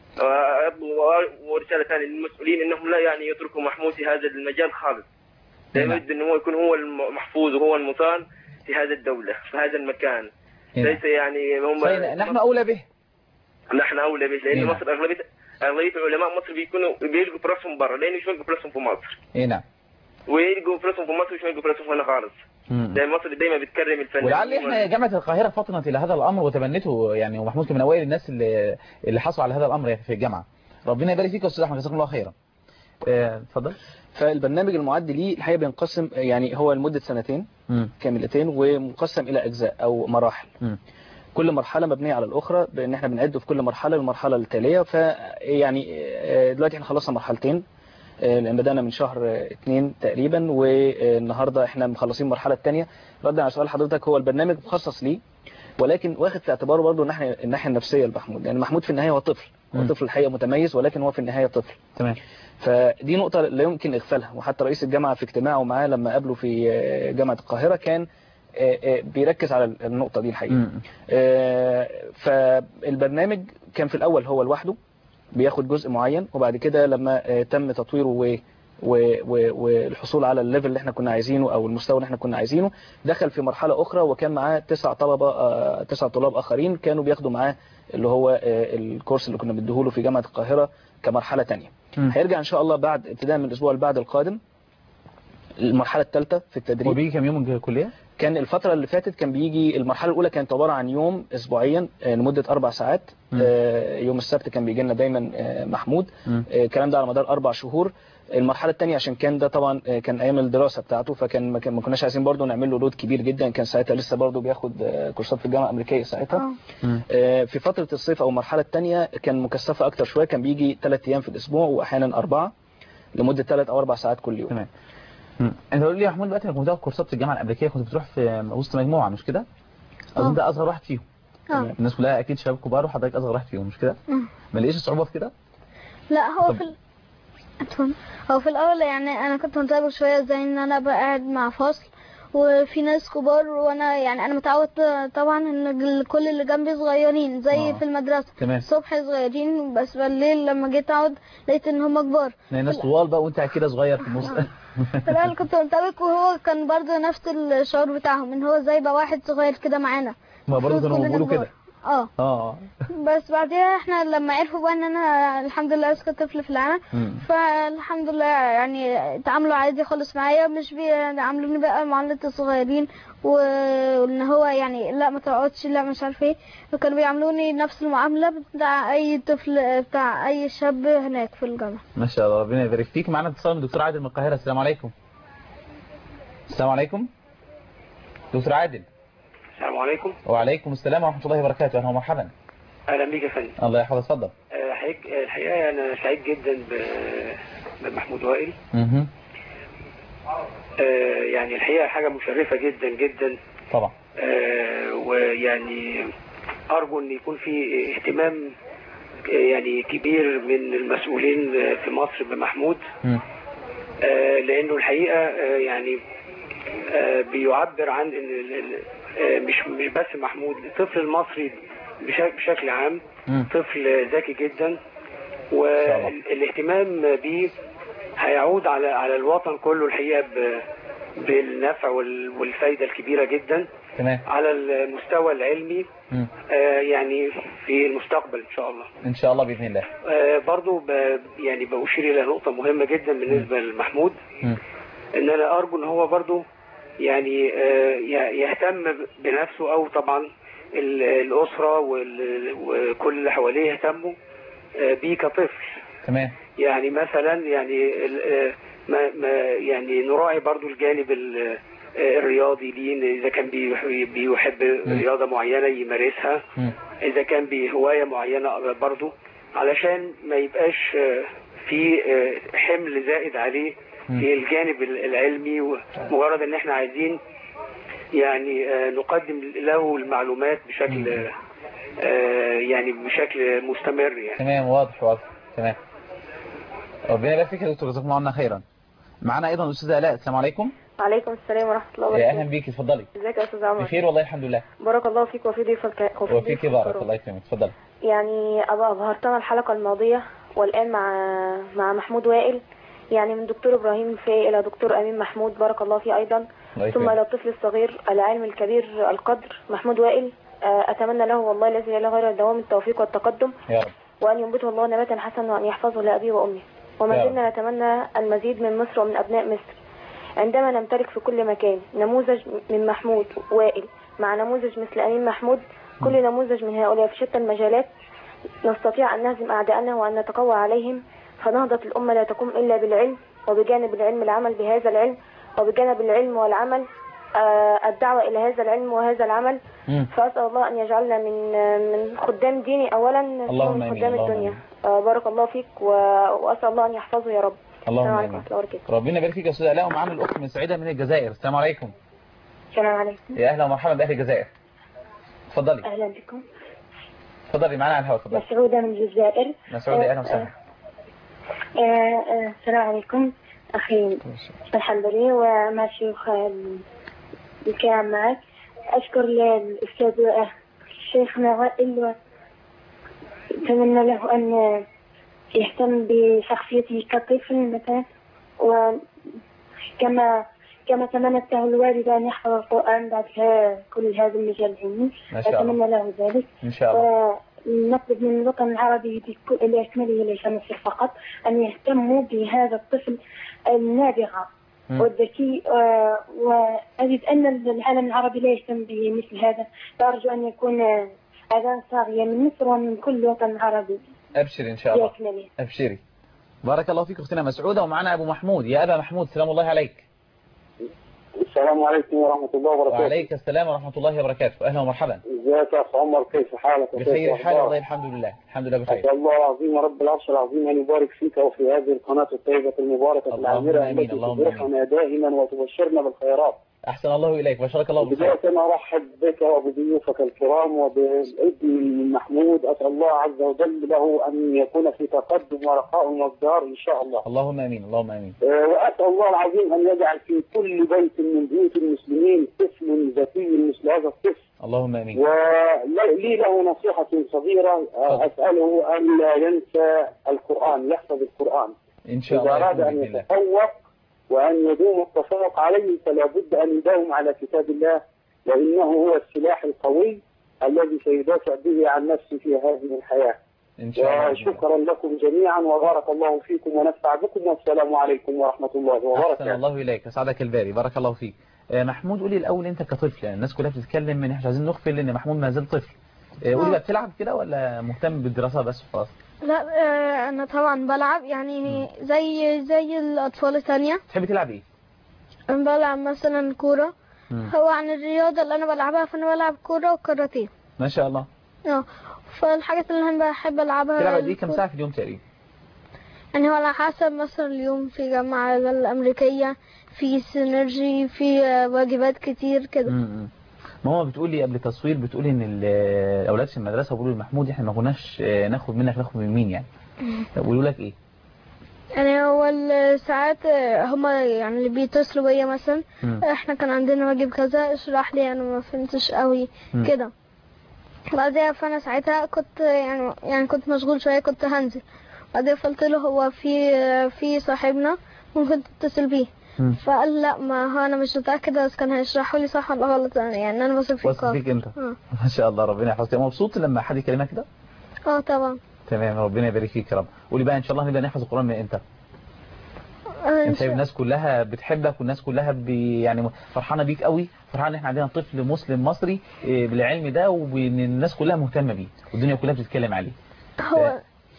و- ورسالة ثانية للمسؤولين انهم لا يعني يتركوا محمود في هذا المجال خالص. لا نعم. يريد انه هو يكون هو المحفوظ وهو المصان في هذه الدولة في هذا المكان. إي نعم. ليس يعني هم صحيح نحن اولى به نحن اولى به إي لان نعم. مصر اغلبية اغلبية علماء مصر بيكونوا بيلقوا فرصهم برا لانه مش بيلقوا فرصهم في مصر. اي نعم ويلقوا فرصهم في مصر مش بيلقوا فرصهم هنا خالص. مم. لان مصر دايما بتكرم الفنانين ولعل احنا جامعه القاهره فطنت الى هذا الامر وتبنته يعني ومحمود كان من اوائل الناس اللي اللي حصلوا على هذا الامر يعني في الجامعه ربنا يبارك فيك يا استاذ احمد جزاكم الله خيرا آه، اتفضل فالبرنامج المعد ليه الحقيقة بينقسم يعني هو لمدة سنتين مم. كاملتين ومقسم إلى أجزاء أو مراحل مم. كل مرحلة مبنية على الأخرى بأن احنا بنعد في كل مرحلة للمرحلة التالية فيعني آه، دلوقتي احنا خلصنا مرحلتين آه، لأن بدأنا من شهر آه، اتنين تقريبا والنهاردة احنا مخلصين المرحلة الثانية ردا على سؤال حضرتك هو البرنامج مخصص ليه ولكن واخد في اعتباره برضه الناحية الناحية النفسية لمحمود لأن محمود في النهاية هو طفل هو مم. طفل الحقيقة متميز ولكن هو في النهاية طفل تمام فدي نقطة لا يمكن إغفالها وحتى رئيس الجامعة في اجتماعه معاه لما قابله في آه، جامعة القاهرة كان آه، آه، بيركز على النقطة دي الحقيقة مم. آه، فالبرنامج كان في الأول هو لوحده بياخد جزء معين وبعد كده لما آه، تم تطويره و و- و- والحصول على الليفل اللي احنا كنا عايزينه او المستوى اللي احنا كنا عايزينه دخل في مرحلة اخرى وكان معاه تسع طلبة آه، تسع طلاب اخرين كانوا بياخدوا معاه اللي هو آه، الكورس اللي كنا بنديهوله في جامعة القاهرة كمرحلة تانية مم. هيرجع ان شاء الله بعد ابتداء من الاسبوع اللي بعد القادم المرحلة الثالثة في التدريب وبيجي كام يوم من الكليه كان الفترة اللي فاتت كان بيجي المرحلة الأولى كانت عبارة عن يوم أسبوعيا آه، لمدة أربع ساعات مم. آه، يوم السبت كان بيجي لنا دايما آه، محمود مم. آه، الكلام ده على مدار أربع شهور المرحلة الثانية عشان كان ده طبعا آه، كان أيام الدراسة بتاعته فكان ما, كان ما كناش عايزين برضه نعمل له لود كبير جدا كان ساعتها لسه برضه بياخد آه، كورسات في الجامعة الأمريكية ساعتها اه مم. آه، في فترة الصيف أو المرحلة الثانية كان مكثفة أكتر شوية كان بيجي ثلاث أيام في الأسبوع وأحيانا أربعة لمدة ثلاث أو أربع ساعات كل يوم تمام مم. انت قول لي يا محمود دلوقتي انك كنت بتاخد كورسات في الجامعه الامريكيه كنت بتروح في وسط مجموعه مش كده؟ اظن آه. ده اصغر واحد فيهم اه الناس كلها اكيد شباب كبار وحضرتك اصغر واحد فيهم مش كده؟ مم. ما لقيتش صعوبه في كده؟ لا هو طب- في ال... اتفضل. هو في الاول يعني انا كنت متعبة شوية زي ان انا بقى قاعد مع فصل وفي ناس كبار وانا يعني انا متعود طبعا ان ال- كل اللي جنبي صغيرين زي آه. في المدرسة تمام الصبح صغيرين بس بالليل لما جيت اقعد لقيت ان هم كبار يعني ناس طوال بقى وانت كده صغير في النص في الاول كنت مرتبك وهو كان برضه نفس الشعور بتاعهم ان هو زي بقى واحد صغير كده معانا ما برضه المفروض كانوا كلنا بيقولوا كبار. كده اه اه بس بعدها احنا لما عرفوا بقى ان انا الحمد لله اذكى طفل في العالم مم. فالحمد لله يعني اتعاملوا عادي خالص معايا مش بيعاملوني بقى معاملة الصغيرين وان هو يعني لا ما تقعدش لا مش عارف ايه وكانوا بيعاملوني نفس المعاملة بتاع اي طفل بتاع اي شاب هناك في الجامعة ما شاء الله ربنا يبارك فيك معانا اتصال من دكتور عادل من القاهره السلام عليكم السلام عليكم دكتور عادل السلام عليكم وعليكم السلام ورحمه الله وبركاته اهلا ومرحبا اهلا بيك يا فندم الله يحفظك اتفضل آه، حقيقة- الحقيقه انا سعيد جدا ب- بمحمود وائل مهم. آه، يعني الحقيقه حاجه مشرفه جدا جدا طبعا آه، ويعني ارجو ان يكون في اهتمام آه، يعني كبير من المسؤولين آه، في مصر بمحمود مم. آه، لانه الحقيقه آه، يعني آه، بيعبر عن ان ال- ال- آه، مش مش بس محمود الطفل المصري بشك- بشكل عام مم. طفل ذكي جدا والاهتمام بيه هيعود على على الوطن كله الحقيقه ب- بالنفع وال- والفايده الكبيره جدا تمام على المستوى العلمي مم. آه، يعني في المستقبل ان شاء الله ان شاء الله باذن الله آه، برضو ب- يعني بأشير إلى نقطة مهمة جدا بالنسبة لمحمود مم. إن أنا أرجو إن هو برضو يعني آه، ي- يهتم بنفسه أو طبعا ال- الأسرة وال- وكل اللي حواليه يهتموا آه، بيه كطفل تمام يعني مثلا يعني ال- آه، ما ما يعني نراعي برضو الجانب ال- آه، الرياضي ليه إن إذا كان بيح- بيحب رياضة معينة يمارسها مم. إذا كان بهواية معينة برضو علشان ما يبقاش آه، في آه، حمل زائد عليه في الجانب ال- العلمي ومجرد ان احنا عايزين يعني آه، نقدم له المعلومات بشكل آه، يعني بشكل مستمر يعني تمام واضح واضح تمام ربنا يبارك فيك يا دكتور جزاكم الله عنا خيرا معانا ايضا الاستاذه الاء السلام عليكم عليكم السلام ورحمة الله يا وبركاته اهلا بيك اتفضلي ازيك يا استاذ عمر بخير والله الحمد لله بارك الله فيك وفي ضيفك وفي وفيك ضيفك بارك الكرام. الله يكرمك اتفضلي يعني أبا أبهرتنا الحلقة الماضية والآن مع مع محمود وائل يعني من دكتور إبراهيم في إلى دكتور أمين محمود بارك الله فيه أيضا الله ثم يكرمك. إلى الطفل الصغير العالم الكبير القدر محمود وائل آه، أتمنى له والله الذي لا إله غير دوام التوفيق والتقدم يا رب وأن ينبته الله نباتا حسنا وأن يحفظه لأبيه وأمه وما يا رب. زلنا نتمنى المزيد من مصر ومن أبناء مصر عندما نمتلك في كل مكان نموذج من محمود وائل مع نموذج مثل أمين محمود كل نموذج من هؤلاء في شتى المجالات نستطيع أن نهزم أعداءنا وأن نتقوى عليهم فنهضة الأمة لا تقوم إلا بالعلم وبجانب العلم العمل بهذا العلم وبجانب العلم والعمل آه، الدعوة إلى هذا العلم وهذا العمل مم. فأسأل الله أن يجعلنا من من خدام ديني أولا ثم اللهم من آمين، خدام اللهم الدنيا آمين. آه، بارك الله فيك و... وأسأل الله أن يحفظه يا رب اللهم السلام عليكم امين ورحمة الله وبركاته ربنا يبارك فيك يا استاذه الاء ومعانا الاخت من سعيده من الجزائر السلام عليكم السلام عليكم يا اهلا ومرحبا باهل الجزائر اتفضلي أهلا بكم اتفضلي معانا على الهواء اتفضلي مسعودة من الجزائر مسعود يا اهلا وسهلا آه، آه، السلام عليكم أخي الحنبلي ومع شيوخ ال- الكلام معك أشكر الأستاذ آه، شيخنا وائل أتمنى له أن يهتم بشخصيته كطفل مثلا وكما كما تمنته الوالدة أن يحفظ القرآن بعد ها- كل هذا المجال العلمي ما شاء الله. أتمنى له ذلك ان شاء الله ونطلب من الوطن العربي بكل بأكمله ليس مصر فقط أن يهتموا بهذا الطفل النابغة مم. والذكي آه، وأجد أن العالم العربي لا يهتم بمثل هذا فأرجو أن يكون آه، أذان صاغية من مصر ومن كل وطن عربي ابشري ان شاء الله بأكمله ابشري بارك الله فيك اختنا مسعوده ومعانا ابو محمود يا ابا محمود سلام الله عليك السلام عليكم ورحمة الله وبركاته وعليك السلام ورحمه الله وبركاته اهلا ومرحبا ازيك يا أخ عمر كيف حالك وكيف بخير حال أخبارك؟ والله الحمد لله الحمد لله بخير أسأل الله العظيم رب العرش العظيم أن يبارك فيك وفي هذه القناة الطيبة المباركة اللهم العامرة آمين، التي اللهم تفرحنا دائما وتبشرنا بالخيرات احسن الله اليك بشرك الله بالخير بداية أرحب بك وبضيوفك الكرام وبابن محمود أسأل الله عز وجل له أن يكون في تقدم ورخاء وازدهار إن شاء الله اللهم امين اللهم امين آه، وأسأل الله العظيم أن يجعل في كل بيت من بيوت المسلمين طفل ذكي مثل هذا الطفل اللهم امين ولي له نصيحة صغيرة آه، أسأله أن لا ينسى القرآن يحفظ القرآن ان شاء إذا الله أراد يكون أن باذن الله يتفوق وأن يدوم التفوق عليه فلا بد أن يداوم على كتاب الله وإنه هو السلاح القوي الذي سيدافع به عن نفسه في هذه الحياة ان شاء الله بإذن الله. وشكرا لكم جميعا وبارك الله فيكم ونفع بكم والسلام عليكم ورحمة الله احسن وبركاته الله اليك اسعدك الباري بارك الله فيك آه، محمود قولي الاول انت كطفل يعني الناس كلها بتتكلم من احنا مش عايزين نغفل ان محمود ما زال طفل آه، قولي بقى بتلعب كده ولا مهتم بالدراسه بس خلاص لا آه، انا طبعا بلعب يعني زي زي الاطفال الثانيه تحبي تلعب ايه انا بلعب مثلا كوره مم. هو عن الرياضه اللي انا بلعبها فانا بلعب كوره وكاراتيه ما شاء الله اه فالحاجات اللي انا بحب العبها تلعب قد ايه كام الكورة. ساعه في اليوم تقريبا يعني هو على حسب مثلا اليوم في جامعة الأمريكية في سينرجي في آه، واجبات كتير كده امم ماما بتقول لي قبل التصوير بتقول ان ال- الاولاد في المدرسه بيقولوا لمحمود احنا ما كناش آه، ناخد منك ناخد من مين يعني بيقولوا لك ايه يعني هو ال- ساعات آه، هما يعني اللي بيتصلوا بيا مثلا مم. احنا كان عندنا واجب كذا اشرح لي انا ما فهمتش قوي مم. كده بعدها فانا ساعتها كنت يعني يعني كنت مشغول شويه كنت هنزل بعدين قلت له هو في في صاحبنا ممكن تتصل بيه مم. فقال لا ما هو انا مش متاكده بس كان هيشرحوا لي صح ولا غلط يعني انا بثق فيك واثق فيك انت اه ما شاء الله ربنا يحفظك مبسوط لما حد يكلمك كده اه طبعا تمام ربنا يبارك فيك يا رب قولي بقى ان شاء الله نبدا نحفظ القران من امتى آه، إن انت شاء- الناس كلها بتحبك والناس كلها بي يعني فرحانه بيك قوي فرحانه ان احنا عندنا طفل مسلم مصري إيه، بالعلم ده وان الناس كلها مهتمه بيه والدنيا كلها بتتكلم عليه هو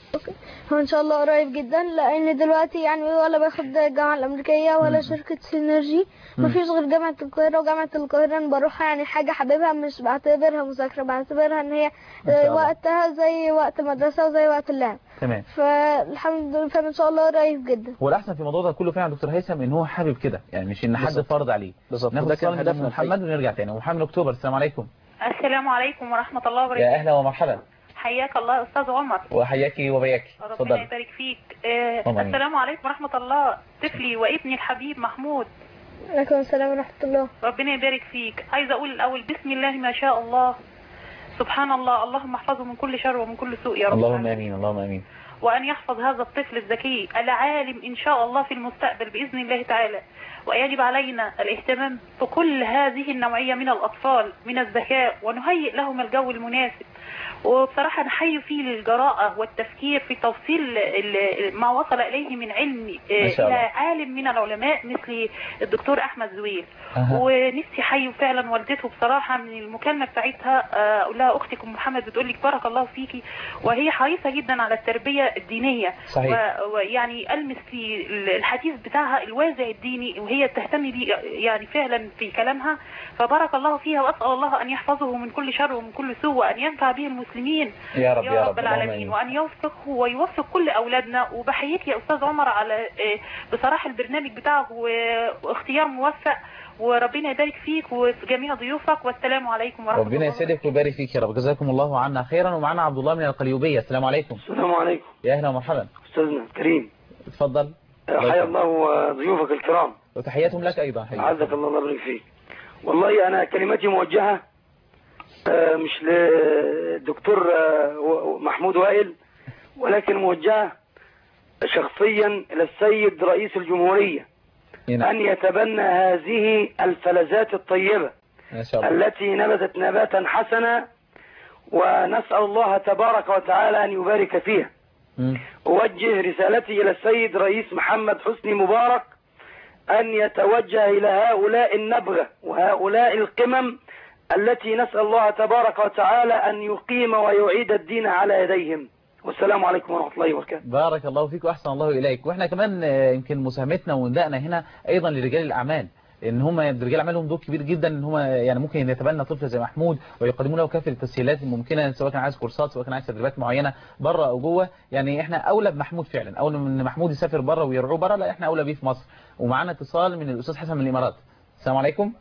هو ان شاء الله قريب جدا لان دلوقتي يعني ولا باخد الجامعه الامريكيه ولا شركه سينرجي مم. مفيش غير جامعه القاهره وجامعه القاهره انا بروحها يعني حاجه حاببها مش بعتبرها مذاكره بعتبرها ان هي ما شاء الله. وقتها زي وقت مدرسه وزي وقت اللعب تمام فالحمد لله فان شاء الله قريب جدا هو الاحسن في الموضوع ده كله فعلا دكتور هيثم ان هو حابب كده يعني مش ان حد بالظبط. فرض عليه بالظبط ناخد وده كان اتصال من هدفنا محمد ونرجع تاني محمد اكتوبر السلام عليكم السلام عليكم ورحمة الله يا وبركاته اهلا ومرحبا حياك الله أستاذ عمر وحياكي وبياكي ربنا اتفضل يبارك فيك آه اللهم آمين. السلام عليكم ورحمة الله طفلي وابني الحبيب محمود عليكم السلام ورحمه الله ربنا يبارك فيك عايزة أقول الأول بسم الله ما شاء الله سبحان الله اللهم احفظه من كل شر ومن كل سوء يا رب اللهم العالمين. امين اللهم امين وأن يحفظ هذا الطفل الذكي العالم إن شاء الله في المستقبل بإذن الله تعالى ويجب علينا الاهتمام بكل هذه النوعية من الأطفال من الذكاء ونهيئ لهم الجو المناسب وبصراحة نحيي فيه الجراءة والتفكير في توصيل ال- ما وصل إليه من علم آه، ما شاء إلى الله. عالم من العلماء مثل الدكتور أحمد زويل أها. ونفسي حي فعلا والدته بصراحة من المكالمة بتاعتها آه، أقول لها أختك أم محمد بتقول لك بارك الله فيكي وهي حريصة جدا على التربية الدينية صحيح. و- ويعني ألمس في الحديث بتاعها الوازع الديني وهي تهتم بيه يعني فعلا في كلامها فبارك الله فيها وأسأل الله أن يحفظه من كل شر ومن كل سوء وأن ينفع به المسلمين يا رب يا, يا رب رب اللهم العالمين آمين. وأن يوفقه ويوفق كل أولادنا وبحييك يا أستاذ عمر على آه، بصراحة البرنامج بتاعه و- واختيار موفق وربنا يبارك فيك وفي جميع ضيوفك والسلام عليكم ورحمة ربنا الله يسعدك ويبارك فيك يا رب جزاكم الله عنا خيرا ومعنا عبد الله من القليوبيه السلام عليكم السلام عليكم يا اهلا ومرحبا استاذنا الكريم اتفضل حيا الله ضيوفك الكرام وتحياتهم لك ايضا حقيقة. عزك الله الله يبارك فيك والله انا كلمتي موجهه آه، مش للدكتور آه، و- محمود وائل ولكن موجهه شخصيا الى السيد رئيس الجمهوريه هنا. ان يتبنى هذه الفلذات الطيبه ما شاء الله التي نبتت نباتا حسنا ونسال الله تبارك وتعالى ان يبارك فيها مم. أوجه رسالتي إلى السيد رئيس محمد حسني مبارك أن يتوجه إلى هؤلاء النبغة وهؤلاء القمم التي نسأل الله تبارك وتعالى أن يقيم ويعيد الدين على يديهم والسلام عليكم ورحمة الله وبركاته بارك الله فيك واحسن الله اليك واحنا كمان آه، يمكن مساهمتنا وندائنا هنا ايضا لرجال الاعمال ان هم رجال الاعمال لهم دور كبير جدا ان هم يعني ممكن يتبنى طفل زي محمود ويقدموا له كافه التسهيلات الممكنه سواء كان عايز كورسات سواء كان عايز تدريبات معينه بره او جوه يعني احنا اولى بمحمود فعلا اولى من ان محمود يسافر بره ويرعوه بره لا احنا اولى بيه في مصر ومعانا اتصال من الاستاذ حسن من الامارات السلام عليكم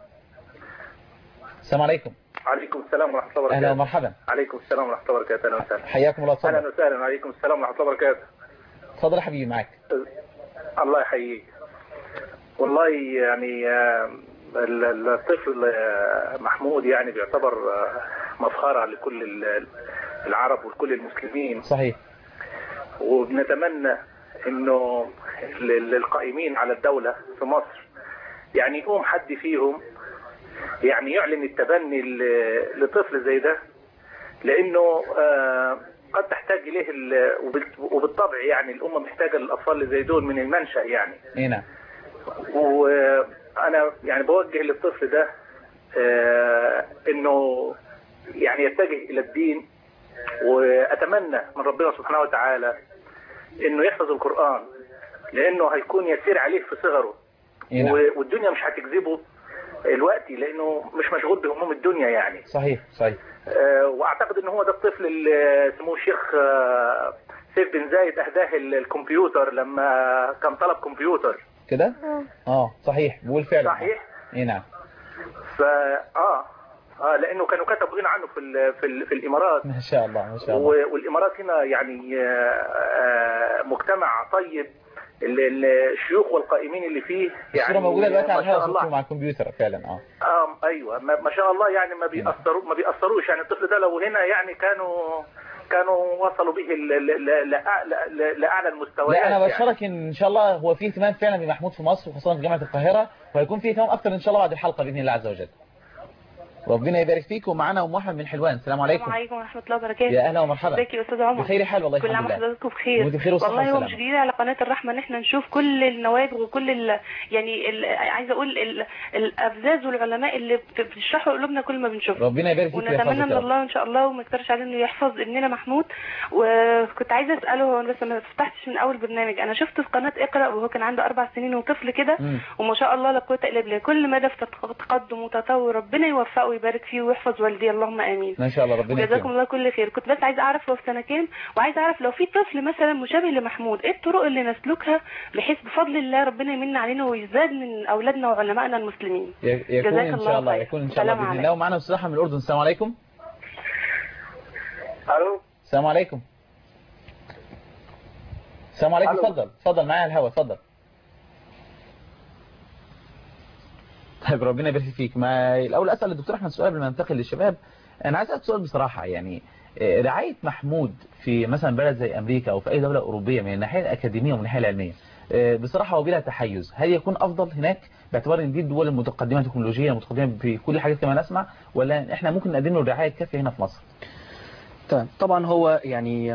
السلام عليكم عليكم السلام ورحمة الله اهلا وبركاته ومرحبا عليكم السلام ورحمة الله وبركاته أهلا وسهلا حياكم الله أهلا اتفضل وسهلا وعليكم السلام ورحمة الله وبركاته اتفضل يا حبيبي معاك الله يحييك والله يعني آه، ال- ال- الطفل آه، محمود يعني بيعتبر آه، مفخرة لكل ال- العرب ولكل المسلمين صحيح وبنتمنى انه ال- القائمين على الدولة في مصر يعني يقوم حد فيهم يعني يعلن التبني ل- لطفل زي ده لانه آه، قد تحتاج اليه ال- وبال- وبالطبع يعني الامه محتاجه للاطفال اللي زي دول من المنشا يعني اي نعم وانا يعني بوجه للطفل ده آه، انه يعني يتجه الى الدين واتمنى من ربنا سبحانه وتعالى انه يحفظ القران لانه هيكون يسير عليه في صغره إي نعم. و- والدنيا مش هتجذبه الوقت لانه مش مشغول بهموم الدنيا يعني صحيح صحيح آه، واعتقد ان هو ده الطفل اللي سموه الشيخ آه، سيف بن زايد اهداه ال- الكمبيوتر لما كان طلب كمبيوتر كده اه صحيح بقول فعلا صحيح اي نعم فا اه اه لانه كانوا كتبوا هنا عنه في ال في, ال في الامارات ما شاء الله ما شاء الله و- والامارات هنا يعني آه، آه، مجتمع طيب ال- ال- الشيوخ والقائمين اللي فيه يعني الصورة موجودة دلوقتي ما على شاء الهواء الله صورته مع الكمبيوتر فعلا اه آه ايوه ما ما شاء الله يعني ما بيأثروا ما بيأثروش يعني الطفل ده لو هنا يعني كانوا كانوا وصلوا به ل- ل- ل- لأعلى ل- لاعلى المستويات لا انا يعني. بشارك ان ان شاء الله هو في اهتمام فعلا بمحمود في مصر وخاصه في جامعه القاهره وهيكون في اهتمام اكتر ان شاء الله بعد الحلقه باذن الله عز وجل ربنا يبارك فيك ومعنا ام احمد من حلوان السلام عليكم السلام عليكم ورحمة الله وبركاته يا اهلا ومرحبا ازيك يا استاذ عمر بخير حال والله كل عام الحمد لله وحضراتكم بخير وانت بخير وصحة والله هو وسلامة. مش جديد على قناة الرحمة ان احنا نشوف كل النوادر وكل ال... يعني ال... عايزة اقول ال... الابزاز والعلماء اللي بت- بتشرحوا قلوبنا كل ما بنشوفهم ربنا يبارك فيك ونتمنى ويحفظك من يا رب. الله ان شاء الله وما يكترش عليه انه يحفظ ابننا محمود وكنت عايزه اساله هو أنا بس ما فتحتش من اول برنامج انا شفت في قناه اقرا وهو كان عنده اربع سنين وطفل كده مم. وما شاء الله لا قوه الا بالله كل مدى في تق- تقدم وتطور ربنا يوفقه ويبارك فيه ويحفظ والديه اللهم امين ما شاء الله ربنا وجزاكم يكرمك الله كل خير كنت بس عايزه اعرف هو في سنه كام وعايزه اعرف لو في طفل مثلا مشابه لمحمود ايه الطرق اللي نسلكها بحيث بفضل الله ربنا يمن علينا ويزداد من اولادنا وعلمائنا المسلمين ي- يكون جزاك ان الله شاء الله خير. يكون ان شاء الله سلام باذن الله ومعنا استاذ من الاردن السلام عليكم الو السلام عليكم السلام عليكم ألو. اتفضل اتفضل معايا على الهواء اتفضل طيب ربنا يبارك فيك ما الاول اسال الدكتور احمد سؤال قبل ما ننتقل للشباب انا عايز اسالك سؤال بصراحه يعني آه، رعايه محمود في مثلا بلد زي امريكا او في اي دوله اوروبيه من الناحيه الاكاديميه ومن الناحيه العلميه آه، بصراحه هو بلا تحيز هل يكون افضل هناك باعتبار ان دي الدول المتقدمه تكنولوجيا متقدمه في كل حاجه كما نسمع ولا احنا ممكن نقدم له الرعايه الكافيه هنا في مصر تمام طبعا هو يعني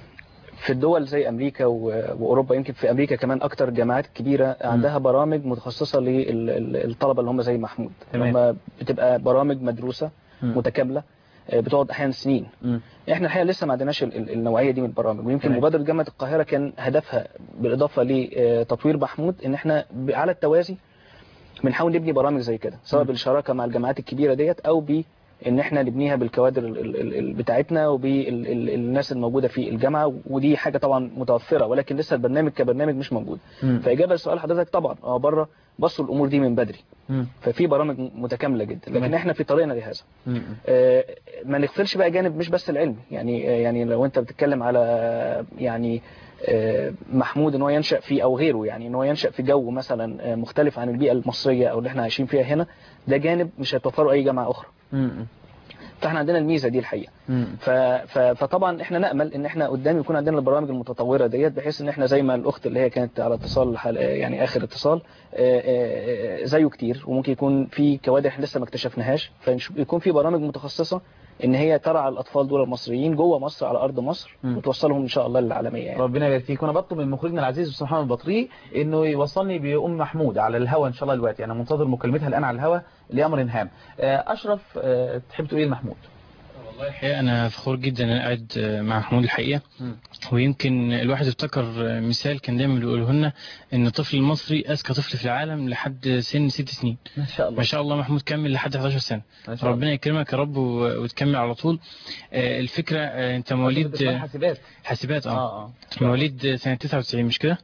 في الدول زي امريكا و- واوروبا يمكن في امريكا كمان اكتر جامعات كبيره عندها برامج متخصصه للطلبه اللي هم زي محمود تمام. هم بتبقى برامج مدروسه مم. متكامله آه، بتقعد احيانا سنين مم. احنا الحقيقه لسه ما عندناش ال- ال- النوعيه دي من البرامج ويمكن تمام. مبادره جامعه القاهره كان هدفها بالاضافه لتطوير محمود ان احنا ب- على التوازي بنحاول نبني برامج زي كده سواء مم. بالشراكه مع الجامعات الكبيره ديت او ب ان احنا نبنيها بالكوادر ال- ال- ال- ال- بتاعتنا وبالناس الموجوده في الجامعه ودي حاجه طبعا متوفره ولكن لسه البرنامج كبرنامج مش موجود مم. فاجابه لسؤال حضرتك طبعا اه بره بصوا الامور دي من بدري مم. ففي برامج متكامله جدا لكن تمام. احنا في طريقنا لهذا مم. آه، ما نغفلش بقى جانب مش بس العلمي يعني آه، يعني لو انت بتتكلم على آه، يعني آه، محمود ان هو ينشا في او غيره يعني ان هو ينشا في جو مثلا آه، مختلف عن البيئه المصريه او اللي احنا عايشين فيها هنا ده جانب مش هتوفره اي جامعه اخرى مم. فاحنا عندنا الميزه دي الحقيقه مم. ف... ف... فطبعا احنا نامل ان احنا قدام يكون عندنا البرامج المتطوره ديت بحيث ان احنا زي ما الاخت اللي هي كانت على اتصال حل... يعني اخر اتصال آه، آه، آه، زيه كتير وممكن يكون في كوادر احنا لسه ما اكتشفناهاش فيكون في برامج متخصصه ان هي ترعى الاطفال دول المصريين جوه مصر على ارض مصر مم. وتوصلهم ان شاء الله للعالميه يعني. ربنا يبارك فيك وانا بطلب من مخرجنا العزيز استاذ محمد البطري انه يوصلني بام محمود على الهوا ان شاء الله دلوقتي انا منتظر مكالمتها الان على الهوا لامر هام آه، اشرف آه، تحب تقول ايه لمحمود والله الحقيقة أنا فخور جدا إن أنا قاعد مع محمود الحقيقة مم. ويمكن الواحد افتكر مثال كان دايما بيقوله لنا إن الطفل المصري أذكى طفل في العالم لحد سن ست سنين ما شاء الله ما شاء الله محمود كمل لحد 11 سنة ما شاء الله ربنا يكرمك يا رب و- وتكمل على طول آه، الفكرة آه، أنت مواليد بتختار حاسبات حاسبات اه اه اه مواليد سنة 99 مش كده؟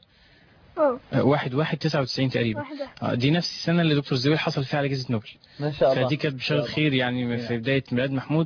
اه آه، واحد واحد 99 تقريبا واحدة آه، دي نفس السنة اللي دكتور زويل حصل فيها على جائزة نوبل ما شاء الله فدي كانت ما بشارة شاء الله. خير يعني في بداية ميلاد محمود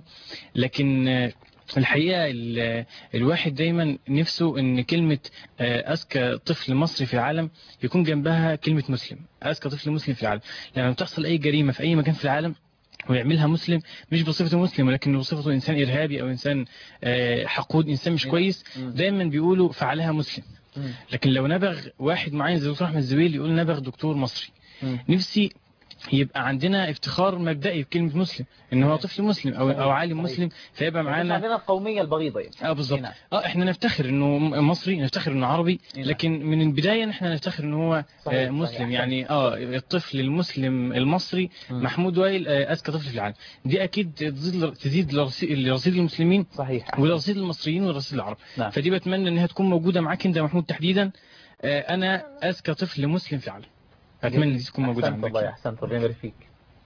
لكن آه، الحقيقة ال- الواحد دايما نفسه ان كلمة آه، اذكى طفل مصري في العالم يكون جنبها كلمة مسلم اذكى طفل مسلم في العالم لما بتحصل اي جريمة في اي مكان في العالم ويعملها مسلم مش بصفته مسلم ولكن بصفته انسان ارهابي او انسان آه، حقود انسان مش كويس مم. دايما بيقولوا فعلها مسلم مم. لكن لو نبغ واحد معين زي دكتور احمد زويل يقول نبغ دكتور مصري مم. نفسي يبقى عندنا افتخار مبدئي بكلمة مسلم ان هو طفل مسلم او او عالم مسلم فيبقى معانا معانا عندنا القوميه البغيضه يعني اه بالظبط هنا. اه احنا نفتخر انه م- مصري نفتخر انه عربي نعم. لكن من البدايه احنا نفتخر ان هو صحيح، آه صحيح. مسلم يعني اه الطفل المسلم المصري مم. محمود وائل آه اذكى طفل في العالم دي اكيد تزيد تزيد لرصيد لرصيد المسلمين صحيح ولرصيد المصريين ولرصيد العرب نعم. فدي بتمنى انها تكون موجوده معاك انت يا محمود تحديدا آه انا اذكى طفل مسلم في العالم اتمنى دي تكون موجوده احسنت عندك والله احسنت ربنا يبارك فيك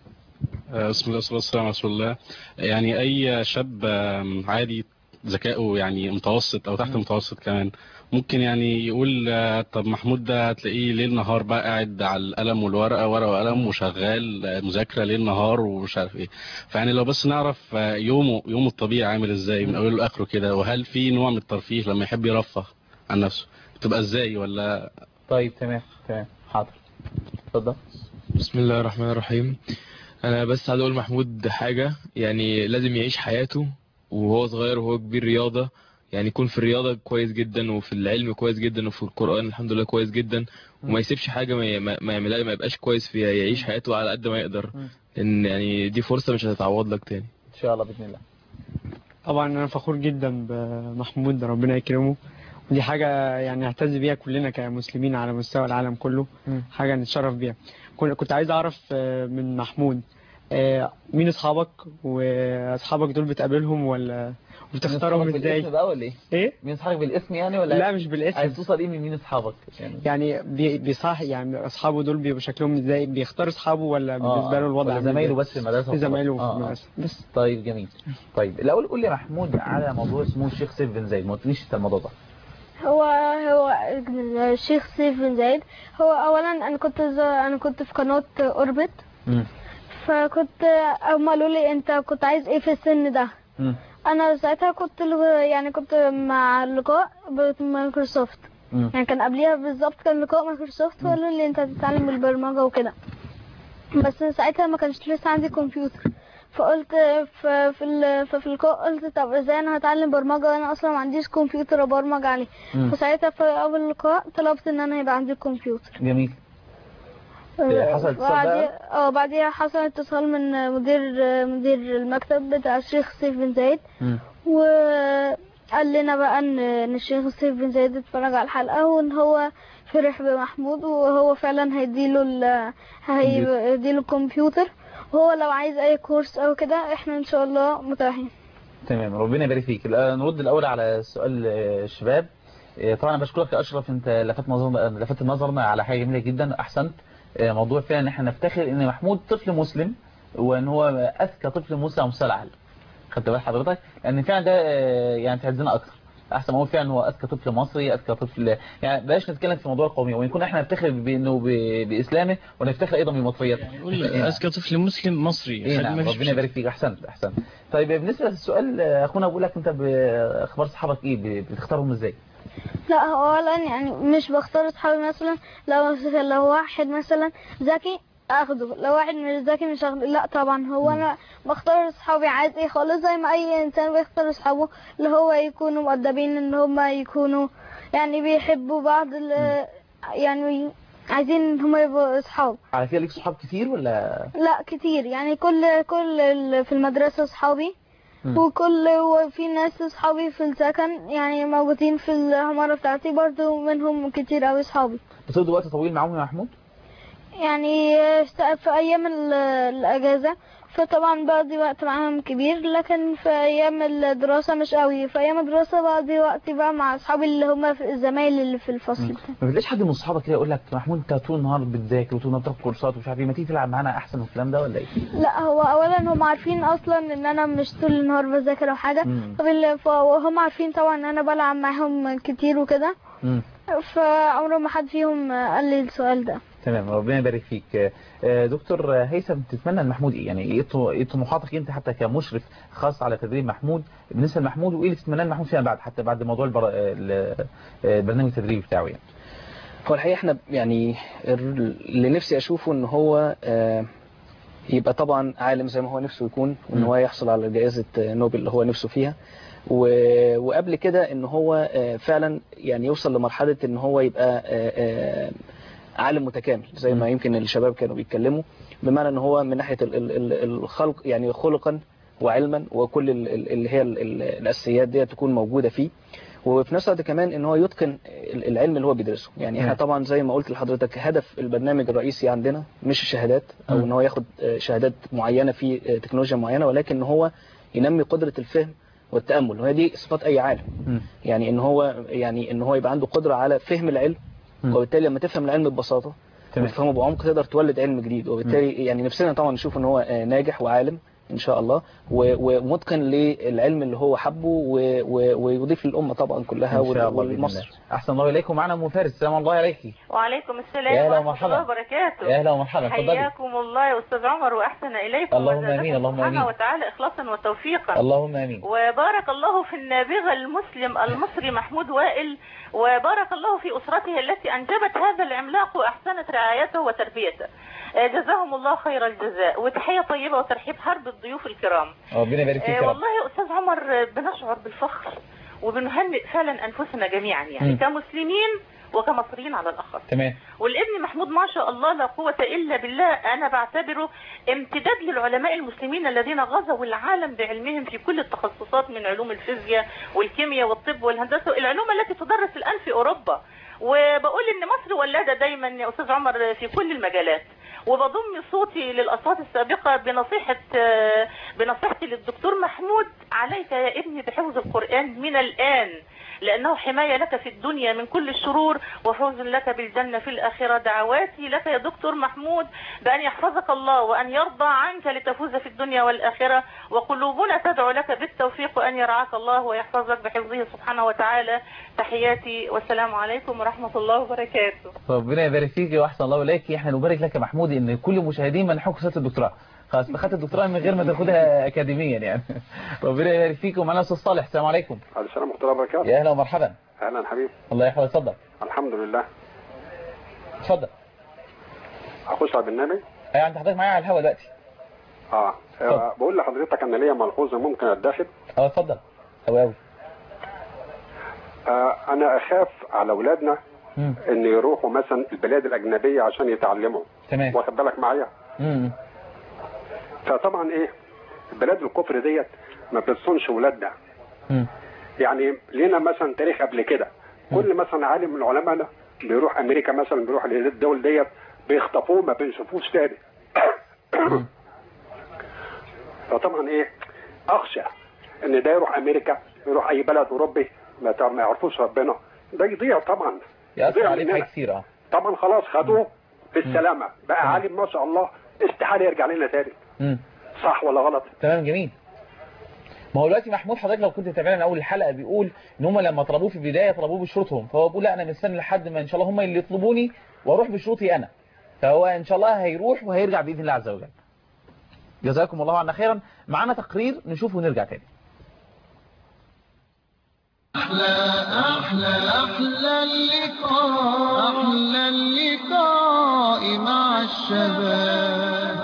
آه، بسم الله والصلاة والسلام على رسول الله يعني أي شاب آم، عادي ذكائه يعني متوسط أو تحت مم. المتوسط كمان ممكن يعني يقول آه، طب محمود ده هتلاقيه ليل نهار بقى قاعد على القلم والورقة ورقة وقلم وشغال آه، مذاكرة ليل نهار ومش عارف ايه فيعني لو بس نعرف آه، يومه يومه الطبيعي عامل ازاي من اوله لاخره كده وهل في نوع من الترفيه لما يحب يرفه عن نفسه بتبقى ازاي ولا طيب تمام تمام حاضر اتفضل بسم الله الرحمن الرحيم انا بس عايز اقول محمود حاجة يعني لازم يعيش حياته وهو صغير وهو كبير رياضة يعني يكون في الرياضة كويس جدا وفي العلم كويس جدا وفي القرآن الحمد لله كويس جدا وما يسيبش حاجة ما ما ما يعملها ما يبقاش كويس فيها يعيش حياته على قد ما يقدر لان يعني دي فرصة مش هتتعوض لك تاني ان شاء الله باذن الله طبعا انا فخور جدا بمحمود ربنا يكرمه ودي حاجة يعني نعتز بيها كلنا كمسلمين على مستوى العالم كله حاجة نتشرف بيها كن- كنت عايز أعرف آه، من محمود آه، مين أصحابك وأصحابك دول بتقابلهم ولا وبتختارهم مين أصحابك إزاي؟ بالاسم بقى ولا ايه؟ إيه؟ مين اصحابك بالاسم يعني ولا لا مش بالاسم عايز توصل ايه من مين اصحابك يعني يعني بي- بيصح يعني أصحابه دول بيبقوا شكلهم إزاي؟ بيختار أصحابه ولا بالنسبة له الوضع ولا عامل زمايله إزاي؟ بس في المدرسه زمايله وخلاص. في المدرسة بس طيب جميل طيب الاول قول لي يا محمود على موضوع اسمه الشيخ سيف بن زايد ما قلتليش انت الموضوع ده هو هو الشيخ سيف بن زايد هو اولا انا كنت ز- انا كنت في قناه اوربت مم. فكنت هم قالوا لي انت كنت عايز ايه في السن ده مم. انا ساعتها كنت لغ- يعني كنت مع لقاء بمايكروسوفت مم. يعني كان قبليها بالظبط كان لقاء مايكروسوفت وقالوا لي انت هتتعلم البرمجه وكده بس ساعتها ما كانش لسه عندي كمبيوتر فقلت في في ال- ففي اللقاء قلت طب ازاي انا هتعلم برمجه وانا اصلا ما عنديش كمبيوتر ابرمج عليه مم. فساعتها في اول لقاء طلبت ان انا يبقى عندي كمبيوتر جميل إيه، حصل اتصال بقى؟ بعديها- اه بعديها حصل اتصال من مدير مدير المكتب بتاع الشيخ سيف بن زايد مم. وقال لنا بقى ان ان الشيخ سيف بن زايد اتفرج على الحلقه وان هو فرح بمحمود وهو فعلا هيديله ال هيديله الكمبيوتر وهو لو عايز اي كورس او كده احنا ان شاء الله متاحين تمام ربنا يبارك فيك الآن نرد الاول على سؤال آه، الشباب آه، طبعا أنا بشكرك يا اشرف انت لفت نظرنا لفت نظرنا على حاجه جميله جدا احسنت آه، موضوع فعلا ان احنا نفتخر ان محمود طفل مسلم وان هو اذكى طفل مسلم على مستوى العالم خدت بال حضرتك لان فعلا ده آه، يعني تعزنا اكتر احسن ما هو فعلا هو اذكى طفل مصري اذكى طفل يعني بلاش نتكلم في موضوع القوميه وان كنا احنا نفتخر بانه ب- باسلامه ونفتخر ايضا بمصريته قول اذكى طفل مسلم مصري ايه خد- نعم ما فيش ربنا يبارك فيك احسنت احسنت طيب بالنسبه للسؤال آه، اخونا بقول لك انت باخبار صحابك ايه ب- بتختارهم ازاي لا هو اولا يعني مش بختار اصحابي مثلا لو لو واحد مثلا ذكي اخده لو واحد مش ذكي مش اخده لا طبعا هو انا بختار اصحابي عادي خالص زي ما اي انسان بيختار اصحابه اللي هو يكونوا مؤدبين ان هم يكونوا يعني بيحبوا بعض ال- يعني عايزين ان هم يبقوا اصحاب على كده ليك صحاب كتير ولا لا كتير يعني كل كل ال- في المدرسة صحابي مم. وكل وفي ناس صحابي في السكن يعني موجودين في العمارة بتاعتي برضو منهم كتير أوي صحابي بتقضي وقت طويل معاهم يا محمود يعني في أيام ال- الأجازة فطبعا بقضي وقت معاهم كبير لكن في أيام الدراسة مش قوي في أيام الدراسة بقضي وقت بقى مع أصحابي اللي هم في الزمايل اللي في الفصل ما بتلاقيش حد من اصحابك كده يقول لك محمود انت طول النهار بتذاكر وطول النهار بتاخد كورسات ومش عارف ايه ما تيجي تلعب معانا احسن والكلام ده ولا ايه لا هو اولا هم عارفين اصلا ان انا مش طول النهار بذاكر او حاجه مم. فبال- فهم عارفين طبعا ان انا بلعب معاهم كتير وكده مم. فعمره ما حد فيهم قال لي السؤال ده تمام ربنا يبارك فيك آه، دكتور هيثم تتمنى لمحمود ايه يعني ايه طو- ايه طموحاتك انت حتى كمشرف خاص على تدريب محمود بالنسبه لمحمود وايه اللي تتمنى لمحمود فيما بعد حتى بعد موضوع البر... ال- آه، البرنامج التدريبي بتاعه يعني هو الحقيقة احنا يعني اللي نفسي اشوفه ان هو آه، يبقى طبعا عالم زي ما هو نفسه يكون وان هو يحصل على جائزة نوبل اللي هو نفسه فيها و- وقبل كده ان هو آه، فعلا يعني يوصل لمرحلة ان هو يبقى آه، آه، عالم متكامل زي ما يمكن الشباب كانوا بيتكلموا بمعنى ان هو من ناحية ال- ال- ال- الخلق يعني خلقا وعلما وكل ال- ال- اللي هي ال- ال- الاساسيات دي تكون موجودة فيه وفي نفس الوقت كمان ان هو يتقن ال- العلم اللي هو بيدرسه يعني احنا نعم. طبعا زي ما قلت لحضرتك هدف البرنامج الرئيسي عندنا مش الشهادات او مم. ان هو ياخد آه، شهادات معينة في آه، تكنولوجيا معينة ولكن ان هو ينمي قدرة الفهم والتأمل وهي دي صفات اي عالم مم. يعني ان هو يعني ان هو يبقى عنده قدرة على فهم العلم مم. وبالتالي لما تفهم العلم ببساطة تمام. وتفهمه بعمق تقدر تولد علم جديد وبالتالي يعني نفسنا طبعا نشوف ان هو آه، ناجح وعالم ان شاء الله و- ومتقن للعلم اللي هو حبه و- و- ويضيف للامه طبعا كلها ان شاء الله بإذن والمصر الله. احسن الله اليكم معنا ام فارس السلام الله عليك وعليكم السلام يا هلا ورحمة ومرحبا. الله وبركاته يا اهلا ومرحبا اتفضلي حياكم الله يا أستاذ عمر وأحسن إليكم اللهم وزادكم آمين، اللهم سبحانه آمين. وتعالى إخلاصا وتوفيقا اللهم امين وبارك الله في النابغة المسلم المصري محمود وائل وبارك الله في أسرته التي أنجبت هذا العملاق وأحسنت رعايته وتربيته آه، جزاهم الله خير الجزاء وتحية طيبة وترحيب حرب الضيوف الكرام ربنا يبارك فيك آه، يا رب. والله يا أستاذ عمر آه، بنشعر بالفخر وبنهنئ فعلا أنفسنا جميعا يعني مم. كمسلمين وكمصريين على الأخر تمام والابن محمود ما شاء الله لا قوة إلا بالله أنا بعتبره امتداد للعلماء المسلمين الذين غزوا العالم بعلمهم في كل التخصصات من علوم الفيزياء والكيمياء والطب والهندسة العلوم التي تدرس الآن في أوروبا وبقول إن مصر ولادة دايما يا أستاذ عمر في كل المجالات وبضم صوتي للأصوات السابقة بنصيحة آه، بنصيحتي للدكتور محمود عليك يا ابني بحفظ القرآن من الآن لأنه حماية لك في الدنيا من كل الشرور وفوز لك بالجنة في الآخرة دعواتي لك يا دكتور محمود بأن يحفظك الله وأن يرضى عنك لتفوز في الدنيا والآخرة وقلوبنا تدعو لك بالتوفيق وأن يرعاك الله ويحفظك بحفظه سبحانه وتعالى تحياتي والسلام عليكم ورحمة الله وبركاته ربنا يبارك فيك واحسن الله اليك احنا نبارك لك يا محمود ان كل المشاهدين منحوك رساله الدكتوراه خلاص اخدت الدكتوراه من غير ما تاخدها اكاديميا يعني ربنا يبارك فيك ومعنا استاذ صالح السلام عليكم على السلام ورحمة الله وبركاته يا اهلا ومرحبا أهلا حبيبي الله يحفظك اتفضل الحمد لله اتفضل أخش على البرنامج ايوه انت حضرتك معايا على الهوا دلوقتي آه. آه بقول لحضرتك أنا ليا ملحوظة ممكن أتدخل اه اتفضل قوي قوي آه أنا أخاف على أولادنا إن يروحوا مثلا البلاد الأجنبية عشان يتعلموا تمام واخد بالك معايا امم فطبعا إيه بلاد الكفر ديت ما بتصونش ولادنا مم. يعني لينا مثلا تاريخ قبل كده كل مثلا عالم من علمائنا بيروح امريكا مثلا بيروح للدول ديت بيخطفوه ما بيشوفوش تاني فطبعا ايه اخشى ان ده يروح امريكا يروح اي بلد اوروبي ما تع- ما يعرفوش ربنا ده يضيع طبعا يأثر يضيع عليه مننا. بحاجات كتير اه طبعا خلاص خدوه بالسلامه بقى عالم ما شاء الله استحاله يرجع لنا تاني مم. صح ولا غلط تمام جميل ما هو دلوقتي محمود حضرتك لو كنت تابعنا من اول الحلقه بيقول ان هم لما طلبوه في البدايه طلبوه بشروطهم فهو بيقول لا انا مستني لحد ما ان شاء الله هم اللي يطلبوني واروح بشروطي انا فهو ان شاء الله هيروح وهيرجع باذن الله عز وجل جزاكم الله عنا خيرا معانا تقرير نشوفه ونرجع تاني أحلى أحلى أحلى اللقاء أحلى اللقاء مع الشباب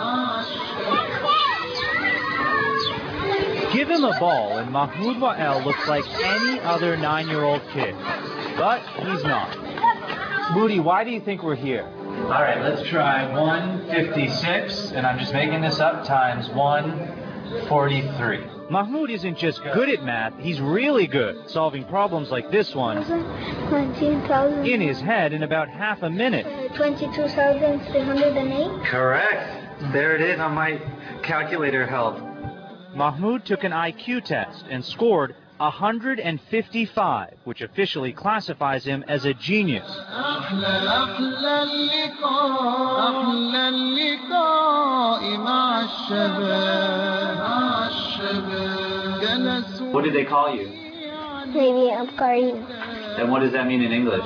Give him a ball and Mahmoud Wa'el looks like any other nine-year-old kid. But he's not. Moody, why do you think we're here? All right, let's try 156, and I'm just making this up, times 143. Mahmoud isn't just good at math, he's really good, solving problems like this one 19,000. in his head in about half a minute. 22,308. Correct. There it is on my calculator help. Mahmoud took an IQ test and scored 155, which officially classifies him as a genius. أحلى أحلى اللقاء أحلى اللقاء مع الشباب مع الشباب جلسوا What did they call you? Maybe I'm Karim. And what does that mean in English?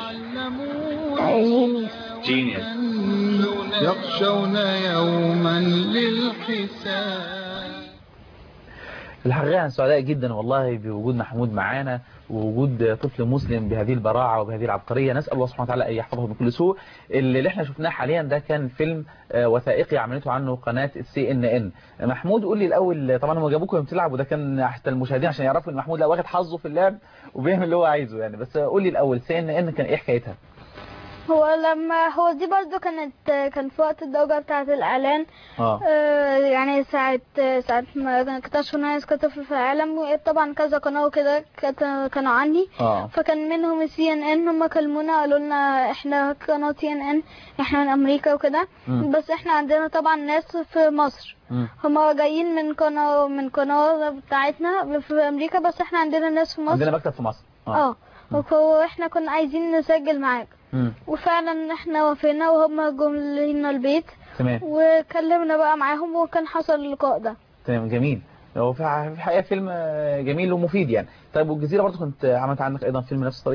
Genius. Genius. يخشون يوما للحساب الحقيقة أنا سعداء جدا والله بوجود محمود معانا ووجود طفل مسلم بهذه البراعة وبهذه العبقرية نسأل الله سبحانه وتعالى أن يحفظه من كل سوء اللي احنا شفناه حاليا ده كان فيلم آه، وثائقي عملته عنه قناة السي ان ان محمود قول لي الأول طبعا هم جابوكم يوم تلعب وده كان حتى المشاهدين عشان يعرفوا ان محمود لا واخد حظه في اللعب وبيعمل اللي هو عايزه يعني بس قول لي الأول سي ان ان كان ايه حكايتها؟ هو لما هو دي برضو كانت كان في وقت الضجة بتاعة الإعلان اه آه، يعني ساعة ساعة ما اكتشفوا ان انا اذكى طفل في العالم طبعا كذا قناة وكده كانت- كانوا عندي اه فكان منهم السي ان ان هم كلمونا قالوا لنا احنا قناة سي ان ان احنا من امريكا وكده مم. بس احنا عندنا طبعا ناس في مصر مم. هم جايين من قناة من قناة بتاعتنا في امريكا بس احنا عندنا ناس في مصر عندنا مكتب في مصر اه واحنا كنا عايزين نسجل معاك مم. وفعلا احنا وافقنا وهم جم لنا البيت تمام وكلمنا بقى معاهم وكان حصل اللقاء ده تمام جميل هو في في الحقيقة فيلم آه، جميل ومفيد يعني طيب والجزيرة برضه كنت عملت عندك أيضا فيلم نفس الطريقة؟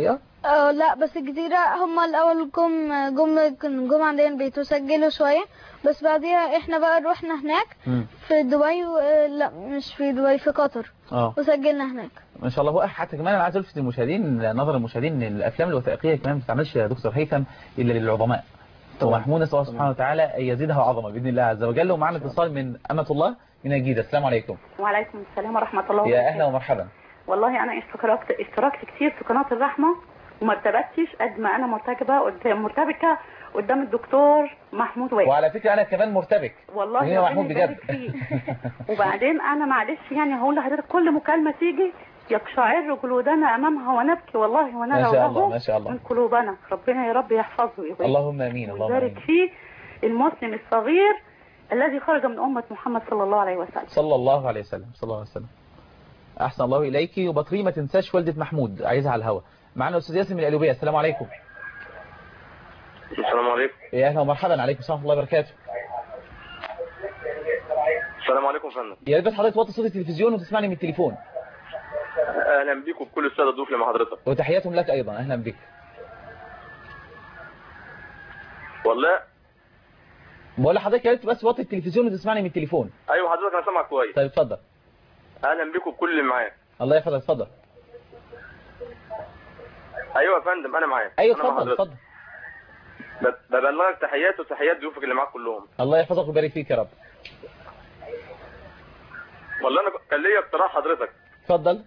اه لا بس الجزيرة هم الأول جم جم جم عندنا البيت وسجلوا شوية بس بعديها احنا بقى روحنا هناك في دبي و... لا مش في دبي في قطر اه وسجلنا هناك ما شاء الله هو حتى كمان انا عايز الفت المشاهدين نظر المشاهدين ان الافلام الوثائقيه كمان ما بتتعملش يا دكتور هيثم الا للعظماء ومحمود نسال الله سبحانه وتعالى ان يزيدها عظمه باذن الله عز وجل ومعنا اتصال من امه الله من الجيزه السلام عليكم وعليكم السلام ورحمة الله يا وبركاته اهلا ومرحبا والله أنا اشتركت اشتركت كتير في قناة الرحمة وما ارتبكتش قد ما أنا مرتكبة قدام مرتبكة قدام الدكتور محمود وائل وعلى فكره انا كمان مرتبك والله هي ربنا محمود يبارك بجد فيه. وبعدين أنا معلش يعني هقول لحضرتك كل مكالمة تيجي يقشعر جلودنا أمامها ونبكي والله ونرى ما شاء الله وجهه ما شاء الله من قلوبنا ربنا يا رب يحفظه ويبارك اللهم امين اللهم ويبارك امين فيه المسلم الصغير الذي خرج من أمة محمد صلى الله عليه وسلم صلى الله عليه وسلم صلى الله عليه وسلم احسن الله اليك وبطري ما تنساش والده محمود عايزها على الهوا معنا استاذ ياسر من القلوبيه السلام عليكم السلام عليكم يا اهلا ومرحبا عليكم ورحمه الله وبركاته السلام عليكم يا فندم يا ريت بس حضرتك توطي صوت التلفزيون وتسمعني من التليفون اهلا بيكم بكل الساده الضيوف اللي مع حضرتك وتحياتهم لك ايضا اهلا بك والله بقول لحضرتك يا ريت بس وطي التلفزيون وتسمعني من التليفون ايوه حضرتك انا سامعك كويس طيب اتفضل اهلا بيكم بكل اللي معايا الله يحفظك اتفضل ايوه يا فندم انا معاك ايوه أنا مع اتفضل حضرتك. اتفضل ب- ببلغك تحياتي وتحيات ضيوفك اللي معاك كلهم الله يحفظك ويبارك فيك يا رب والله انا كان ليا اقتراح حضرتك اتفضل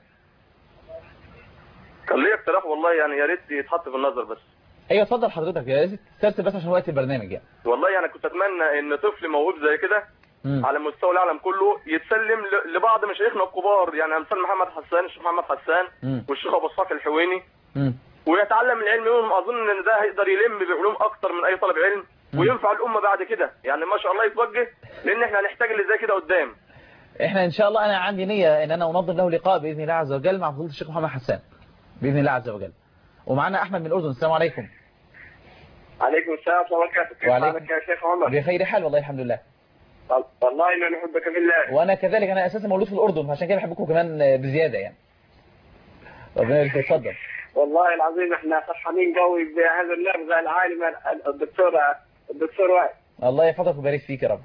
كان ليا اقتراح والله يعني يا ريت يتحط في النظر بس ايوه اتفضل حضرتك يا ريت تسترسل بس عشان وقت البرنامج يعني والله انا كنت اتمنى ان طفل موهوب زي كده مم. على مستوى العالم كله يتسلم ل- لبعض مشايخنا الكبار يعني امثال محمد حسان الشيخ محمد حسان مم. والشيخ ابو اسحاق الحويني مم. ويتعلم العلم منهم اظن ان ده هيقدر يلم بعلوم اكتر من اي طالب علم وينفع الامه بعد كده يعني ما شاء الله يتوجه لان احنا هنحتاج اللي زي كده قدام احنا ان شاء الله انا عندي نية ان انا انظم له لقاء باذن الله عز وجل مع فضيله الشيخ محمد حسان باذن الله عز وجل ومعنا احمد من الاردن السلام عليكم عليكم السلام ورحمة الله وبركاته كيف وعليكم. حالك يا شيخ عمر بخير حال والله الحمد لله والله إني نحبك في الله وانا كذلك انا اساسا مولود في الاردن فعشان كده بحبكم كمان بزياده يعني ربنا يبارك فيك اتفضل والله العظيم احنا فرحانين قوي بهذا النبذة العالم الدكتور الدكتور وائل الله يحفظك ويبارك فيك يا رب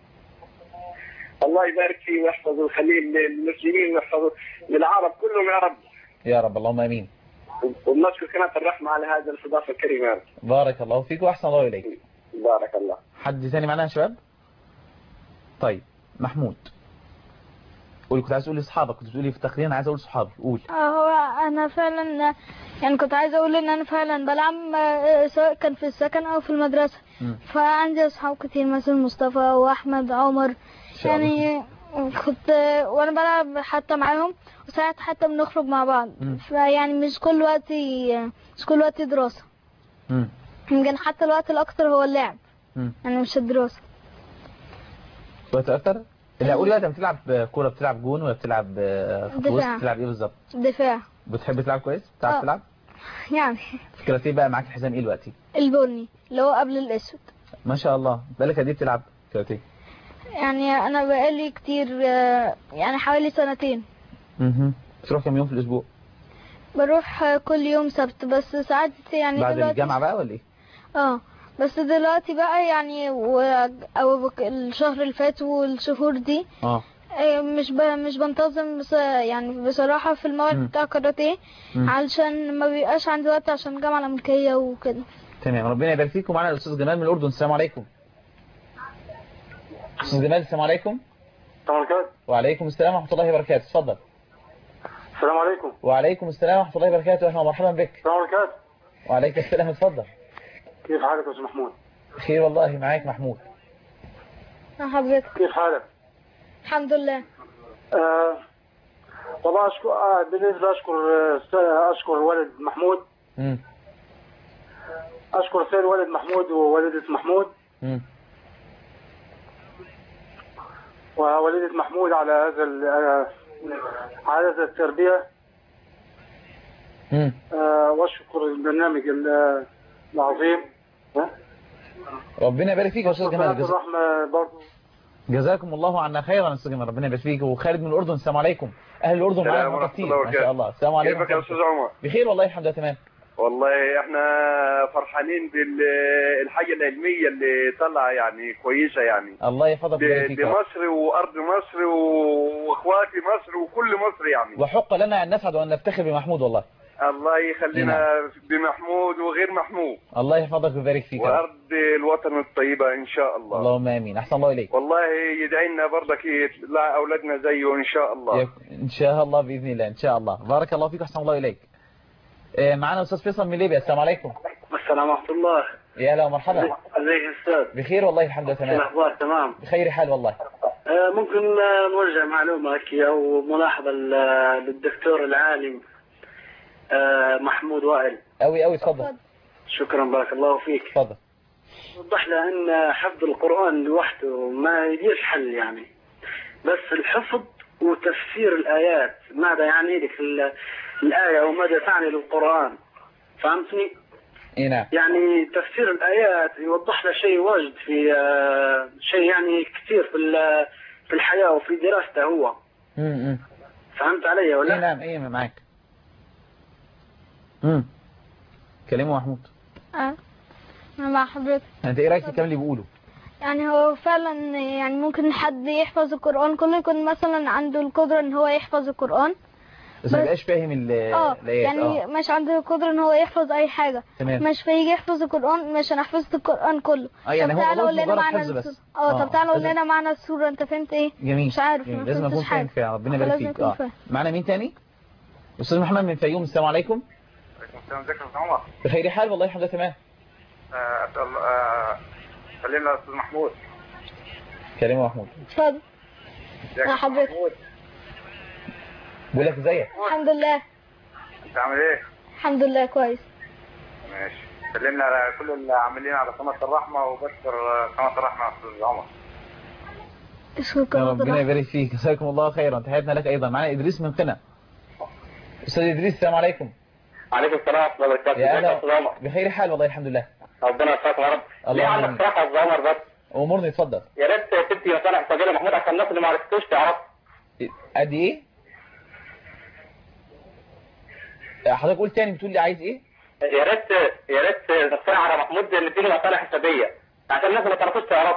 الله يبارك فيه ويحفظه ويخليه للمسلمين ويحفظه للعرب كلهم يا رب يا رب اللهم امين ونشكر قناة الرحمة على هذا الاستضافة الكريمة يا رب بارك الله فيك واحسن الله اليك بارك الله حد ثاني معانا يا شباب طيب محمود قول كنت عايز تقول لاصحابك كنت بتقولي في التقرير انا عايز اقول لصحابي قول اه هو انا فعلا يعني كنت عايزه اقول ان انا فعلا بلعب آه، سواء كان في السكن او في المدرسه مم. فعندي اصحاب كتير مثل مصطفى واحمد عمر شاء الله. يعني كنت وانا بلعب حتى معاهم وساعات حتى بنخرج مع بعض مم. فيعني مش كل وقت مش كل وقت دراسه مم. يمكن حتى الوقت الاكتر هو اللعب مم. يعني مش الدراسه وقت اكتر لا قول لي انت بتلعب كوره بتلعب جون ولا بتلعب آه، خط دفاع. وسط بتلعب ايه بالظبط دفاع بتحب تلعب كويس بتعرف آه. تلعب يعني في كاراتيه بقى معاك الحزام ايه دلوقتي البني اللي هو قبل الاسود ما شاء الله بقالك قد ايه بتلعب كاراتيه يعني انا بقالي كتير آه، يعني حوالي سنتين اها بتروح كام يوم في الاسبوع بروح آه، كل يوم سبت بس ساعات يعني بعد دلوقتي الجامعه بقى ولا ايه اه بس دلوقتي بقى يعني و... او بك- الشهر اللي فات والشهور دي اه آه، مش ب... مش بنتظم بس يعني بصراحة في المواد مم. بتاع كاراتيه مم. علشان ما بيبقاش عندي وقت عشان الجامعة الأمريكية وكده تمام ربنا يبارك فيكم معانا الاستاذ جمال من الاردن السلام عليكم استاذ جمال السلام عليكم السلام عليكم وعليكم السلام ورحمه الله وبركاته اتفضل السلام عليكم وعليكم السلام ورحمه الله وبركاته اهلا ومرحبا بك السلام عليكم وعليك السلام اتفضل كيف حالك يا استاذ محمود خير والله معاك محمود آه، حضرتك كيف حالك الحمد لله آه والله أشكر آه بالنسبة أشكر آه أشكر ولد محمود مم. أشكر سيد ولد محمود ووالدة محمود مم. ووالدة محمود على هذا ال- آه، على هذا التربية مم. آه وأشكر البرنامج ال- العظيم ها؟ ربنا يبارك فيك يا استاذ جمال وقناة جزا- الرحمة برضه جزاكم الله عنا خيرا يا استاذ جمال ربنا يبارك فيك وخالد من الاردن السلام عليكم اهل الاردن معانا السلام مرة ورحمة كتير الله ما شاء وبركاته. الله السلام عليكم كيفك يا أستاذ عمر؟ بخير والله الحمد لله تمام والله احنا فرحانين بالحاجه العلميه اللي طالعه يعني كويسه يعني الله يحفظك ويبارك ل- فيك يا رب. لمصر وارض مصر و- واخواتي مصر وكل مصر يعني وحق لنا أن نسعد وأن نفتخر بمحمود والله الله يخلينا بمحمود وغير محمود الله يحفظك ويبارك فيك يا رب. وارض الوطن الطيبه ان شاء الله اللهم آمين أحسن الله إليك والله يدعي لنا برضك يطلع اولادنا زيه ان شاء الله إن شاء الله بإذن الله إن شاء الله بارك الله فيك أحسن الله إليك آه، معنا أستاذ فيصل من ليبيا السلام عليكم السلام ورحمة الله يا هلا ومرحبا ازيك يا استاذ بخير والله الحمد لله شو تمام الاخبار تمام بخير حال والله آه، ممكن آه، نوجه معلومة هيك او ملاحظة ل- للدكتور العالم آه، محمود وائل أوي أوي اتفضل شكرا بارك الله فيك تفضل وضح له ان حفظ القرآن لوحده ما يديرش حل يعني بس الحفظ وتفسير الآيات ماذا يعني لك ال- الآية وماذا تعني للقرآن فهمتني؟ إيه نعم يعني تفسير الآيات يوضح له شيء واجد في آه، شيء يعني كثير في ال- في الحياة وفي دراسته هو امم فهمت علي ولا؟ إيه نعم إيه معاك امم كلمه محمود اه انا مع حضرتك أنت إيه رأيك في الكلام اللي بيقوله يعني هو فعلا يعني ممكن حد يحفظ القرآن كله يكون مثلا عنده القدرة ان هو يحفظ القرآن بس ما بس- يبقاش فاهم ال- اه الآيات يعني آه. مش عنده القدرة ان هو يحفظ اي حاجة تمام. مش فيجي يحفظ القرآن مش انا حفظت القرآن كله اه يعني طب هو تعالى مجرد قول لنا مجرد معنى حفظ بس. السورة. اه آه، طب تعالى قول لازم- لنا معنى السورة انت فهمت ايه جميل مش عارف جميل. ما لازم فهمتش أكون فاهم حاجة فيها ربنا يبارك لازم فيك أكون اه فاهم. معنا مين تاني أستاذ محمد من فيوم السلام عليكم السلام عليكم يا عمر بخير حال والله الحمد لله تمام آه، أسأل آه، كلمنا استاذ محمود كلمه محمود اتفضل ازيك يا يا حضرتك محمود بقول لك ازيك الحمد لله انت عامل ايه؟ الحمد لله كويس ماشي كلمنا على كل العاملين على قناه الرحمه وبشكر قناه الرحمه يا استاذ عمر شكرا ربنا يبارك فيك جزاكم الله خيرا تحياتنا لك ايضا معنا ادريس من قنا استاذ ادريس السلام عليكم عليكم السلام ورحمه الله وبركاته يا ازيك يا اهلا استاذ عمر بخير حال والله الحمد لله ربنا يوفقكم يا رب الله ليه يعينك. عندك صراحه يا استاذ عمر بس امورني اتفضل يا ريت تدي مصالح حسابيه لمحمود عشان الناس اللي ما عرفتوش تعرف قد ايه حضرتك قلت تاني بتقول لي عايز ايه يا ريت يا ريت نقترح على محمود نديله مصالح حسابيه عشان الناس اللي ما تعرفوش تعرف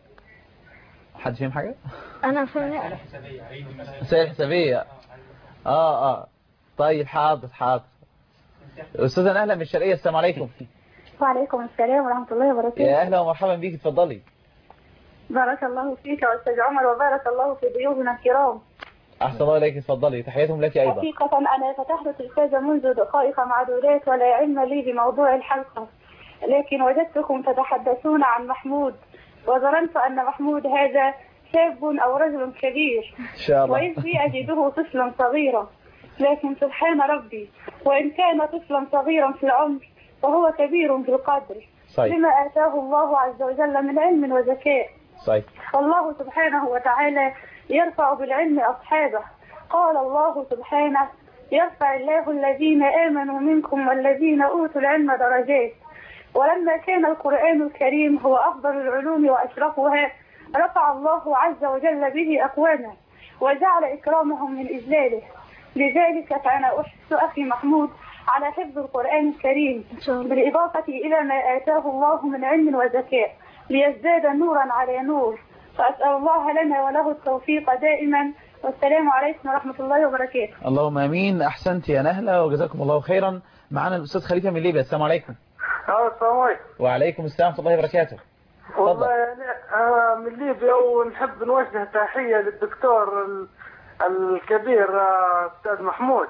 حد فاهم حاجه انا فاهم مسائل حسابيه اه اه طيب حاضر حاضر استاذه نهله من الشرقيه السلام عليكم وعليكم السلام ورحمة الله وبركاته يا اهلا ومرحبا بيك اتفضلي بارك الله فيك يا أستاذ عمر وبارك الله في ضيوفنا الكرام احسن الله اليك اتفضلي تحياتهم لك ايضا حقيقة أنا فتحت التلفاز منذ دقائق معدودات ولا علم لي بموضوع الحلقة لكن وجدتكم تتحدثون عن محمود وظننت أن محمود هذا شاب أو رجل كبير ان شاء الله وإذ بي أجده طفلا صغيرا لكن سبحان ربي وإن كان طفلا صغيرا في العمر فهو كبير في القدر صحيح. لما آتاه الله عز وجل من علم وذكاء صحيح الله سبحانه وتعالى يرفع بالعلم أصحابه قال الله سبحانه يرفع الله الذين آمنوا منكم والذين أوتوا العلم درجات ولما كان القرآن الكريم هو أفضل العلوم وأشرفها رفع الله عز وجل به أقواما وجعل إكرامهم من إجلاله لذلك فأنا أحث أخي محمود على حفظ القرآن الكريم بالإضافة إلى ما آتاه الله من علم وذكاء ليزداد نورا على نور فأسأل الله لنا وله التوفيق دائما والسلام عليكم ورحمة الله وبركاته اللهم امين احسنت يا نهله وجزاكم الله خيرا معنا الاستاذ خليفه من ليبيا السلام عليكم السلام عليكم وعليكم السلام ورحمه الله وبركاته والله أنا أنا من ليبيا ونحب نوجه تحية للدكتور ال- الكبير آه، أستاذ محمود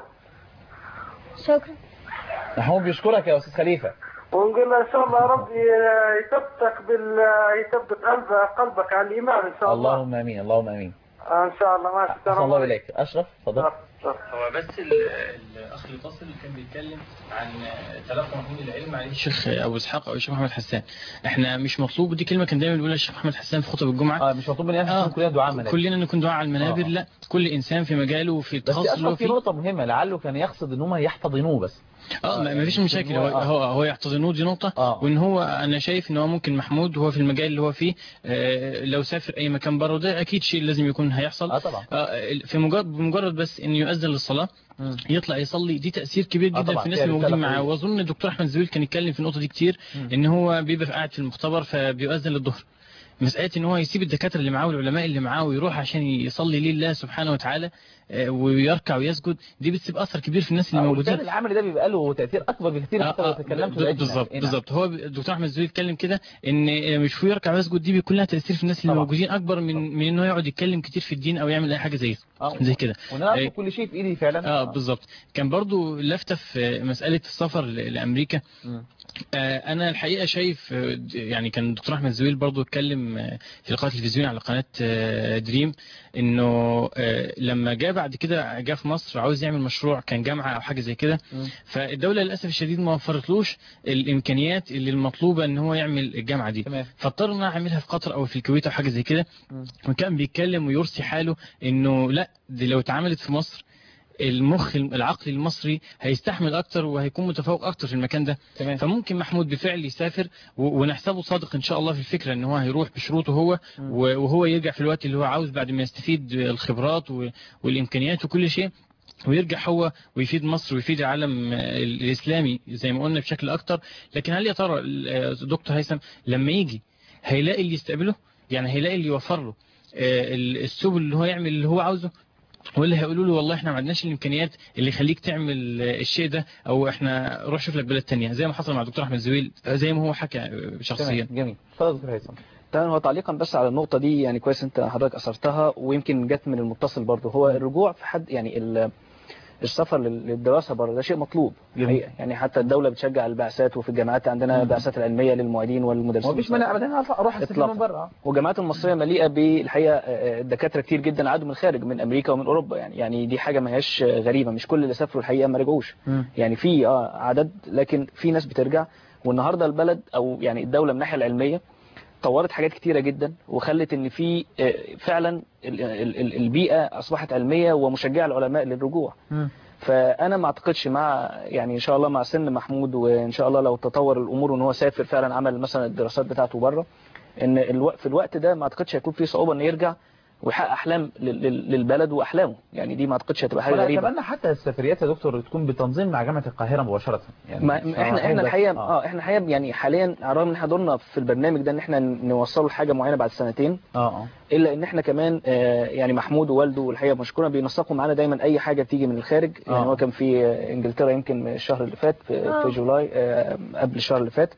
شكرا محمود بيشكرك يا استاذ خليفه ونقول له إن شاء الله ربي آه، يثبتك بال آه، يثبت قلب قلبك على الإيمان إن شاء الله اللهم امين اللهم امين آه، إن شاء الله ماشي احسن الله اليك اشرف اتفضل هو بس ال- الاخ اللي اتصل كان بيتكلم عن تلقي محمود العلم عليه الشيخ ابو اسحاق او الشيخ محمد حسان احنا مش مطلوب دي كلمه كان دايما بيقولها الشيخ محمد حسان في خطب الجمعه اه مش مطلوب مننا نكون كلنا دعاء منابر كلنا نكون دعاء على المنابر آه. لا كل انسان في مجاله وفي بس تخصصه اشرف في فيه نقطه مهمه لعله كان يقصد ان هم يحتضنوه بس اه ما ما فيش مشاكل هو هو هو يحتضنوه دي نقطة وان هو انا شايف ان هو ممكن محمود وهو في المجال اللي هو فيه آه، لو سافر اي مكان بره ده اكيد شيء لازم يكون هيحصل اه طبعا آه، في مجرد بمجرد بس ان يؤذن للصلاة يطلع يصلي دي تأثير كبير آه جدا طبعا، في الناس فيها اللي موجودين رسالة معاه قوية. واظن الدكتور احمد زويل كان يتكلم في النقطة دي كتير ان هو بيبقى قاعد في المختبر فبيؤذن للظهر مسألة ان هو يسيب الدكاترة اللي معاه والعلماء اللي معاه ويروح عشان يصلي لله سبحانه وتعالى آه، ويركع ويسجد دي بتسيب اثر كبير في الناس اللي موجودين والفعل العملي ده بيبقى له تاثير اكبر بكثير حتى لو تكلمت ب- بالظبط بالظبط هو الدكتور احمد زويل اتكلم كده ان مش في يركع ويسجد دي بيكون لها تاثير في الناس اللي موجودين اكبر من من انه يقعد يتكلم كتير في الدين او يعمل اي حاجه زي زي كده وان انا آه، اطلب كل شيء في ايدي فعلا اه بالظبط كان برضو لفتة في مسألة السفر ل- لأمريكا مم. آه، أنا الحقيقة شايف آه، د- يعني كان الدكتور أحمد زويل برضو اتكلم آه، في لقاء تلفزيوني على قناة آه، دريم إنه آه، لما جاء بعد كده جاء في مصر عاوز يعمل مشروع كان جامعة أو حاجة زي كده فالدولة للأسف الشديد ما وفرتلوش الإمكانيات اللي المطلوبة إن هو يعمل الجامعة دي فاضطر إن أنا أعملها في قطر أو في الكويت أو حاجة زي كده وكان بيتكلم ويرسي حاله إنه لا دي لو اتعملت في مصر المخ العقل المصري هيستحمل اكتر وهيكون متفوق اكتر في المكان ده تمام. فممكن محمود بالفعل يسافر و- ونحسبه صادق ان شاء الله في الفكره ان هو هيروح بشروطه هو و- وهو يرجع في الوقت اللي هو عاوز بعد ما يستفيد الخبرات و- والامكانيات وكل شيء ويرجع هو ويفيد مصر ويفيد العالم الاسلامي زي ما قلنا بشكل اكتر لكن هل يا ترى ال- دكتور هيثم لما يجي هيلاقي اللي يستقبله يعني هيلاقي اللي يوفر له آه، ال- السبل اللي هو يعمل اللي هو عاوزه ولا هيقولوا له والله احنا ما عندناش الامكانيات اللي يخليك تعمل آه، الشيء ده او احنا روح شوف لك بلد تانية زي ما حصل مع الدكتور احمد زويل زي ما هو حكى آه، شخصيا تمام، جميل اتفضل دكتور هيثم تمام هو تعليقا بس على النقطة دي يعني كويس انت حضرتك اثرتها ويمكن جت من المتصل برضه هو الرجوع في حد يعني ال- السفر لل- للدراسة بره ده شيء مطلوب حقيقة يعني حتى الدولة بتشجع البعثات وفي الجامعات عندنا بعثات العلمية للمعيدين والمدرسين ما فيش مانع ابدا أنا اروح استفيد إطلاقاً. من بره والجامعات المصرية مليئة بالحقيقة آه، آه، دكاترة كتير جدا عادوا من الخارج من أمريكا ومن أوروبا يعني يعني دي حاجة ما هياش آه، غريبة مش كل اللي سافروا الحقيقة ما رجعوش يعني في اه عدد لكن في ناس بترجع والنهارده البلد او يعني الدوله من الناحيه العلميه طورت حاجات كتيره جدا وخلت ان في آه، فعلا ال- ال- ال- البيئه اصبحت علميه ومشجعه العلماء للرجوع فانا ما اعتقدش مع يعني ان شاء الله مع سن محمود وان شاء الله لو تطور الامور وان هو سافر فعلا عمل مثلا الدراسات بتاعته بره ان الو... في الوقت ده ما اعتقدش هيكون في صعوبه انه يرجع ويحقق احلام لل... لل- للبلد واحلامه يعني دي ما اعتقدش هتبقى حاجه وأنا غريبه اتمنى حتى السفريات يا دكتور تكون بتنظيم مع جامعه القاهره مباشره يعني ما ما احنا احنا الحقيقه اه احنا الحقيقه يعني حاليا على الرغم ان احنا دورنا في البرنامج ده ان احنا نوصله لحاجه معينه بعد سنتين اه اه الا ان احنا كمان آه، يعني محمود ووالده والحقيقه مشكورا بينسقوا معانا دايما اي حاجه بتيجي من الخارج يعني آه. هو كان في آه، انجلترا يمكن الشهر اللي فات في, آه. في جولاي آه، قبل الشهر اللي فات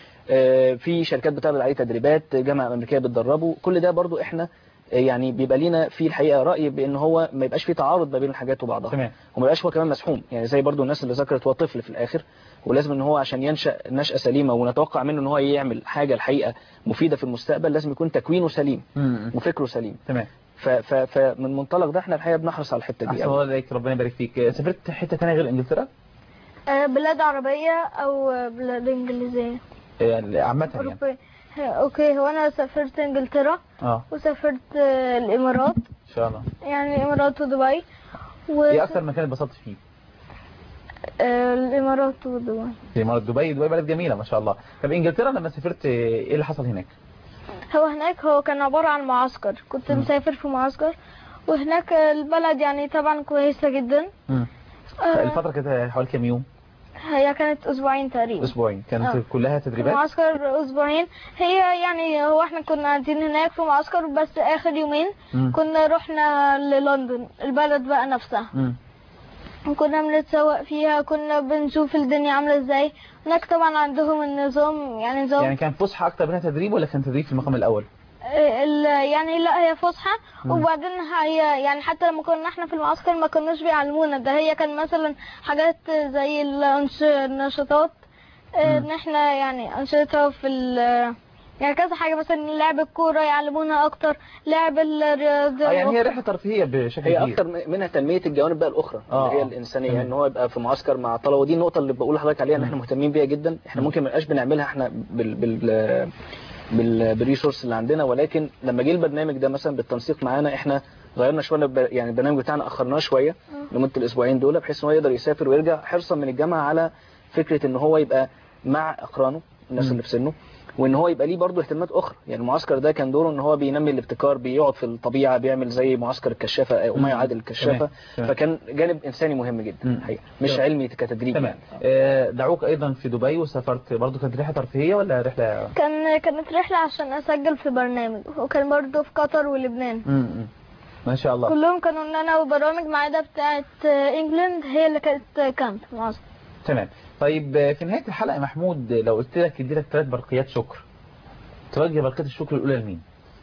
آه، في شركات بتعمل عليه تدريبات جامعه امريكيه بتدربه كل ده برضو احنا آه، يعني بيبقى لينا في الحقيقه راي بان هو ما يبقاش في تعارض ما بين الحاجات وبعضها تمام. وما يبقاش هو كمان مسحوم يعني زي برضو الناس اللي ذكرت هو طفل في الاخر ولازم ان هو عشان ينشا نشاه سليمه ونتوقع منه ان هو يعمل حاجه الحقيقه مفيده في المستقبل لازم يكون تكوينه سليم مم. وفكره سليم تمام ف ف فمن منطلق ده احنا الحقيقه بنحرص على الحته دي احسن أوي. الله عليك ربنا يبارك فيك سافرت حته ثانيه غير انجلترا آه، بلاد عربية أو بلاد إنجليزية يعني عامه يعني أوروبية أوكي هو أنا سافرت إنجلترا اه وسافرت آه، الإمارات ان شاء الله يعني الإمارات ودبي و... ايه اكتر مكان اتبسطت فيه آه، الإمارات ودبي في امارات دبي دبي بلد جميله ما شاء الله طب انجلترا لما سافرت ايه اللي حصل هناك هو هناك هو كان عبارة عن معسكر كنت مم. مسافر في معسكر وهناك البلد يعني طبعا كويسة جدا مم. آه، الفتره كانت حوالي كام يوم هي كانت أسبوعين تقريبا اسبوعين كانت آه. كلها تدريبات معسكر أسبوعين هي يعني هو احنا كنا قاعدين هناك في معسكر بس آخر يومين مم. كنا رحنا للندن البلد بقى نفسها مم. وكنا بنتسوق فيها كنا بنشوف الدنيا عاملة ازاي هناك طبعا عندهم النظام يعني نظام يعني كان فسحه اكتر منها تدريب ولا كان تدريب في المقام الاول ال- يعني لا هي فسحة مم. وبعدين هي يعني حتى لما كنا احنا في المعسكر ما كناش بيعلمونا ده هي كان مثلا حاجات زي الأنش- النشاطات اه، ان احنا يعني أنشطة في ال يعني كذا حاجة مثلا لعب الكورة يعلمونا أكتر لعب الرياضة آه يعني هي رحله ترفيهيه بشكل هي كبير اكتر منها تنميه الجوانب بقى الاخرى آه، اللي هي آه. الانسانيه تمام. ان هو يبقى في معسكر مع طلبه ودي النقطه اللي بقول لحضرتك عليها ان احنا مهتمين بيها جدا احنا ممكن ما نبقاش بنعملها احنا بال بال بال بالريسورس اللي عندنا ولكن لما جه البرنامج ده مثلا بالتنسيق معانا احنا غيرنا شويه ب- يعني البرنامج بتاعنا اخرناه شويه لمده الاسبوعين دول بحيث ان هو يقدر يسافر ويرجع حرصا من الجامعه على فكره ان هو يبقى مع اقرانه الناس مم. اللي في سنه وان هو يبقى ليه برضه اهتمامات اخرى يعني المعسكر ده كان دوره ان هو بينمي الابتكار بيقعد في الطبيعه بيعمل زي معسكر الكشافه او ما مم. يعادل الكشافه تمام. تمام. فكان جانب انساني مهم جدا الحقيقه مش تمام. علمي كتدريب تمام يعني. آه، دعوك ايضا في دبي وسافرت برضو كانت رحله ترفيهيه ولا رحله كان كانت رحلة عشان أسجل في برنامج وكان برضه في قطر ولبنان امم ما شاء الله كلهم كانوا إن أنا وبرامج ما عدا بتاعة إنجلند هي اللي كانت كامب معظم تمام طيب آه، في نهايه الحلقه يا محمود آه، لو قلت لك ادي لك ثلاث برقيات شكر توجه برقيه الشكر الاولى لمين؟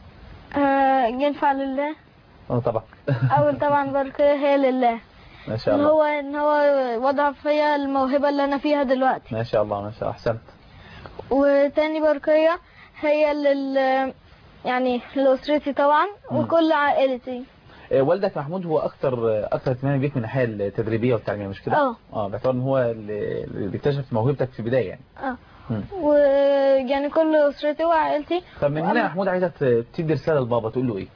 آه ينفع لله اه طبعا أول طبعا بركة هي لله ما شاء إن الله هو إن هو وضع فيا الموهبة اللي أنا فيها دلوقتي ما شاء الله ما شاء الله احسنت وتاني بركية هي لل يعني لأسرتي طبعا مم. وكل عائلتي آه، والدك محمود هو اكثر آه، اكثر اهتمام بيك من الناحيه التدريبيه والتعليميه مش كده؟ اه. اه باعتبار ان هو اللي اللي اكتشف موهبتك في البدايه يعني اه مم. ويعني كل أسرتي وعائلتي طب من هنا يا محمود عايزك ت- تدي رساله لبابا تقول له ايه؟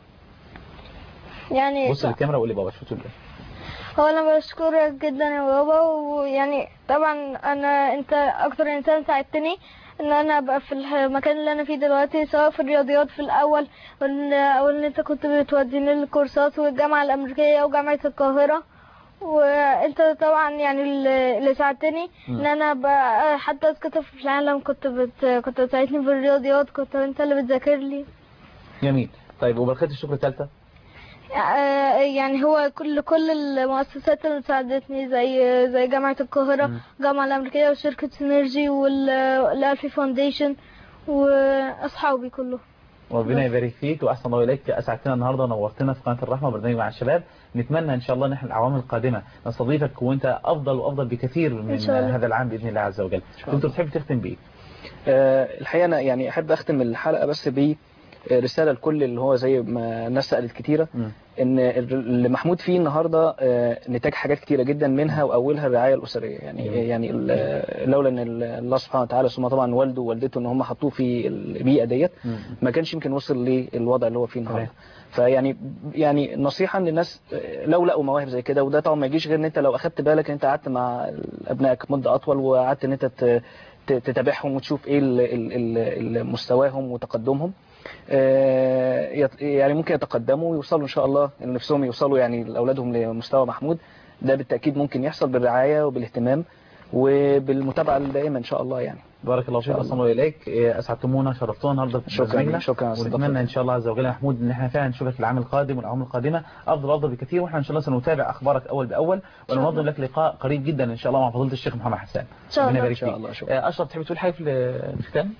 يعني بص للكاميرا وقول لي بابا شو تقول له هو انا بشكرك جدا يا بابا ويعني طبعا انا انت اكتر انسان ساعدتني ان انا ابقى في المكان اللي انا فيه دلوقتي سواء في الرياضيات في الاول وان او ان انت كنت بتوديني الكورسات والجامعه الامريكيه وجامعه القاهره وانت طبعا يعني اللي اللي ساعدتني ان انا ابقى حتى اذكر في العالم كنت بت... كنت بتساعدني في الرياضيات كنت انت اللي بتذاكر لي جميل طيب وبرقيه الشكر الثالثه؟ آه، يعني هو كل كل المؤسسات اللي ساعدتني زي زي جامعة القاهرة الجامعة الأمريكية وشركة سينرجي والألفي فاونديشن وأصحابي كلهم ربنا يبارك فيك واحسن الله اليك اسعدتنا النهارده ونورتنا في قناه الرحمه برنامج مع الشباب نتمنى ان شاء الله ان احنا الاعوام القادمه نستضيفك وانت افضل وافضل بكثير من إن شاء الله. هذا العام باذن الله عز وجل شاء كنت تحب تختم بايه؟ آه، الحقيقه انا يعني احب اختم الحلقه بس ب رساله لكل اللي هو زي ما الناس سالت كتيره ان اللي محمود فيه النهارده آه، نتاج حاجات كتيره جدا منها واولها الرعايه الاسريه يعني يعني ال- لولا ان ال- الله سبحانه وتعالى ثم طبعا والده ووالدته ان هم حطوه في البيئه ديت ما كانش يمكن وصل للوضع اللي هو فيه النهارده فيعني يعني نصيحه ان الناس آه، لو لقوا مواهب زي كده وده طبعا ما يجيش غير ان انت لو اخدت بالك ان انت قعدت مع ابنائك مده اطول وقعدت ان انت ت- ت- تتابعهم وتشوف ايه ال- ال- ال- ال- مستواهم وتقدمهم آه، يت- يعني ممكن يتقدموا ويوصلوا ان شاء الله ان نفسهم يوصلوا يعني لاولادهم لمستوى محمود ده بالتاكيد ممكن يحصل بالرعايه وبالاهتمام وبالمتابعه الدائمه ان شاء الله يعني بارك الله فيك شاء احسن الله اليك إيه، اسعدتمونا شرفتونا النهارده في شكراً، برنامجنا. شكراً على استضافتك. ونتمنى ان شاء الله عز وجل يا محمود ان احنا فعلا نشوفك العام القادم والاعوام القادمه افضل افضل بكثير واحنا ان شاء الله سنتابع اخبارك اول باول شاء الله. وننظم لك لقاء قريب جدا ان شاء الله مع فضيله الشيخ محمد حسان إن شاء ربنا الله. يبارك إن شاء فيك. الله، آه، اشرف تحب تقول حاجه في الختام؟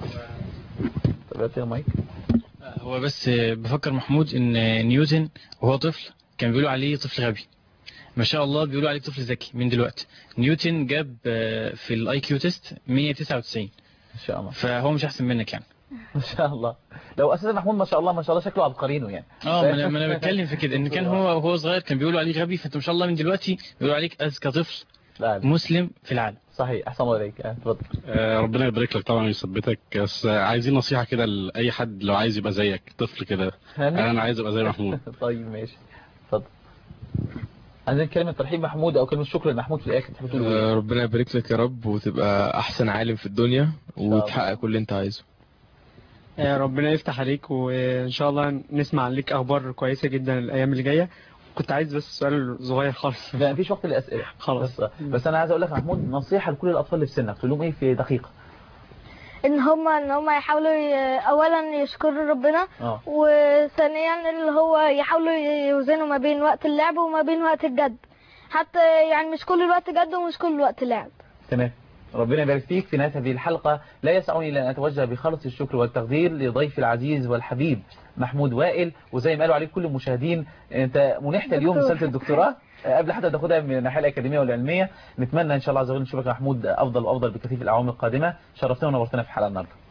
طب يا مايك هو بس بفكر محمود ان نيوتن وهو طفل كان بيقولوا عليه طفل غبي ما شاء الله بيقولوا عليه طفل ذكي من دلوقتي نيوتن جاب آه، في الاي كيو تيست 199 ان شاء الله فهو مش احسن منك يعني ما شاء الله لو اساسا محمود ما شاء الله ما شاء الله شكله عبقرينه يعني اه ما انا ما انا بتكلم في كده ان كان هو وهو صغير كان بيقولوا عليه غبي فانت ما شاء الله من دلوقتي بيقولوا عليك اذكى طفل مسلم في العالم صحيح احسن الله اليك اتفضل آه، ربنا يبارك لك طبعا ويثبتك بس آه، عايزين نصيحة كده لأي حد لو عايز يبقى زيك طفل كده هاني؟ أنا عايز أبقى زي محمود طيب ماشي اتفضل عايزين كلمه ترحيب محمود او كلمه شكر لمحمود في الاخر تحب تقول له ايه؟ آه، ربنا يبارك لك يا رب وتبقى احسن عالم في الدنيا وتحقق كل اللي انت عايزه آه، ربنا يفتح عليك وان شاء الله نسمع عليك اخبار كويسه جدا الايام اللي جايه كنت عايز بس سؤال صغير خالص لا مفيش وقت للاسئله خلاص بس, بس انا عايز اقول لك يا محمود نصيحه لكل الاطفال اللي في سنك تقول لهم ايه في دقيقه ان هم ان هم يحاولوا ي- اولا يشكروا ربنا اه وثانيا اللي هو يحاولوا يوزنوا ما بين وقت اللعب وما بين وقت الجد حتى يعني مش كل الوقت جد ومش كل الوقت لعب تمام ربنا يبارك فيك في نهايه هذه الحلقه لا يسعني الا ان اتوجه بخالص الشكر والتقدير لضيفي العزيز والحبيب محمود وائل وزي ما قالوا عليك كل المشاهدين انت منحت اليوم دكتور. رساله الدكتوراه قبل حتى تاخدها من الناحيه الاكاديميه والعلميه نتمنى ان شاء الله عز وجل نشوفك يا محمود افضل وافضل بكثير في الاعوام القادمه شرفتنا ونورتنا في الحلقه النهارده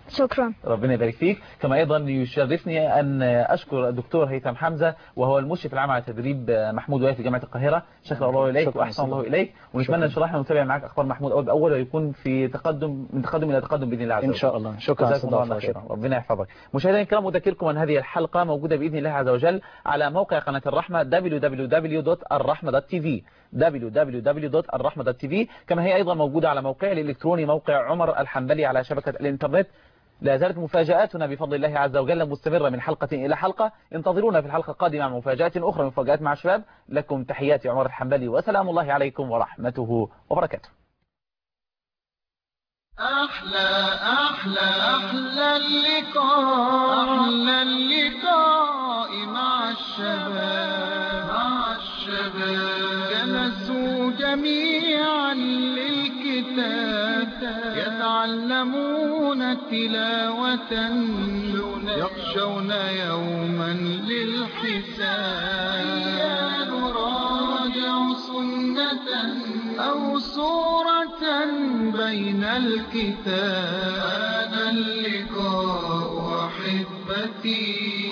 شكرا ربنا يبارك فيك كما أيضا يشرفني أن أشكر الدكتور هيثم حمزة وهو المشرف العام على تدريب محمود وائل في جامعة القاهرة شكر الله إليك شكرا وأحسن الله سيدي. إليك ونتمنى شكرا. إن شاء الله احنا نتابع معاك أخبار محمود أول بأول ويكون في تقدم من تقدم إلى تقدم بإذن الله عز وجل إن شاء الله. شكرا على جزاكم الله الاستضافة عنا خيرا ربنا يحفظك مشاهدينا الكرام أذكركم أن هذه الحلقة موجودة بإذن الله عز وجل على موقع قناة الرحمة www.الرحمة.tv www.الرحمة.tv كما هي أيضا موجودة على موقعي الإلكتروني موقع عمر الحنبلي على شبكة الإنترنت لا زالت مفاجآتنا بفضل الله عز وجل مستمرة من حلقة إلى حلقة انتظرونا في الحلقة القادمة مع مفاجآت أخرى مفاجآت مع الشباب لكم تحياتي عمر الحنبلي وسلام الله عليكم ورحمته وبركاته أحلى أحلى أحلى اللقاء أحلى اللقاء مع الشباب مع الشباب جلسوا جميعا للكتاب يتعلمون تلاوة يخشون يوما للحساب نراجع سنة أو صورة بين الكتاب هذا اللقاء أحبتي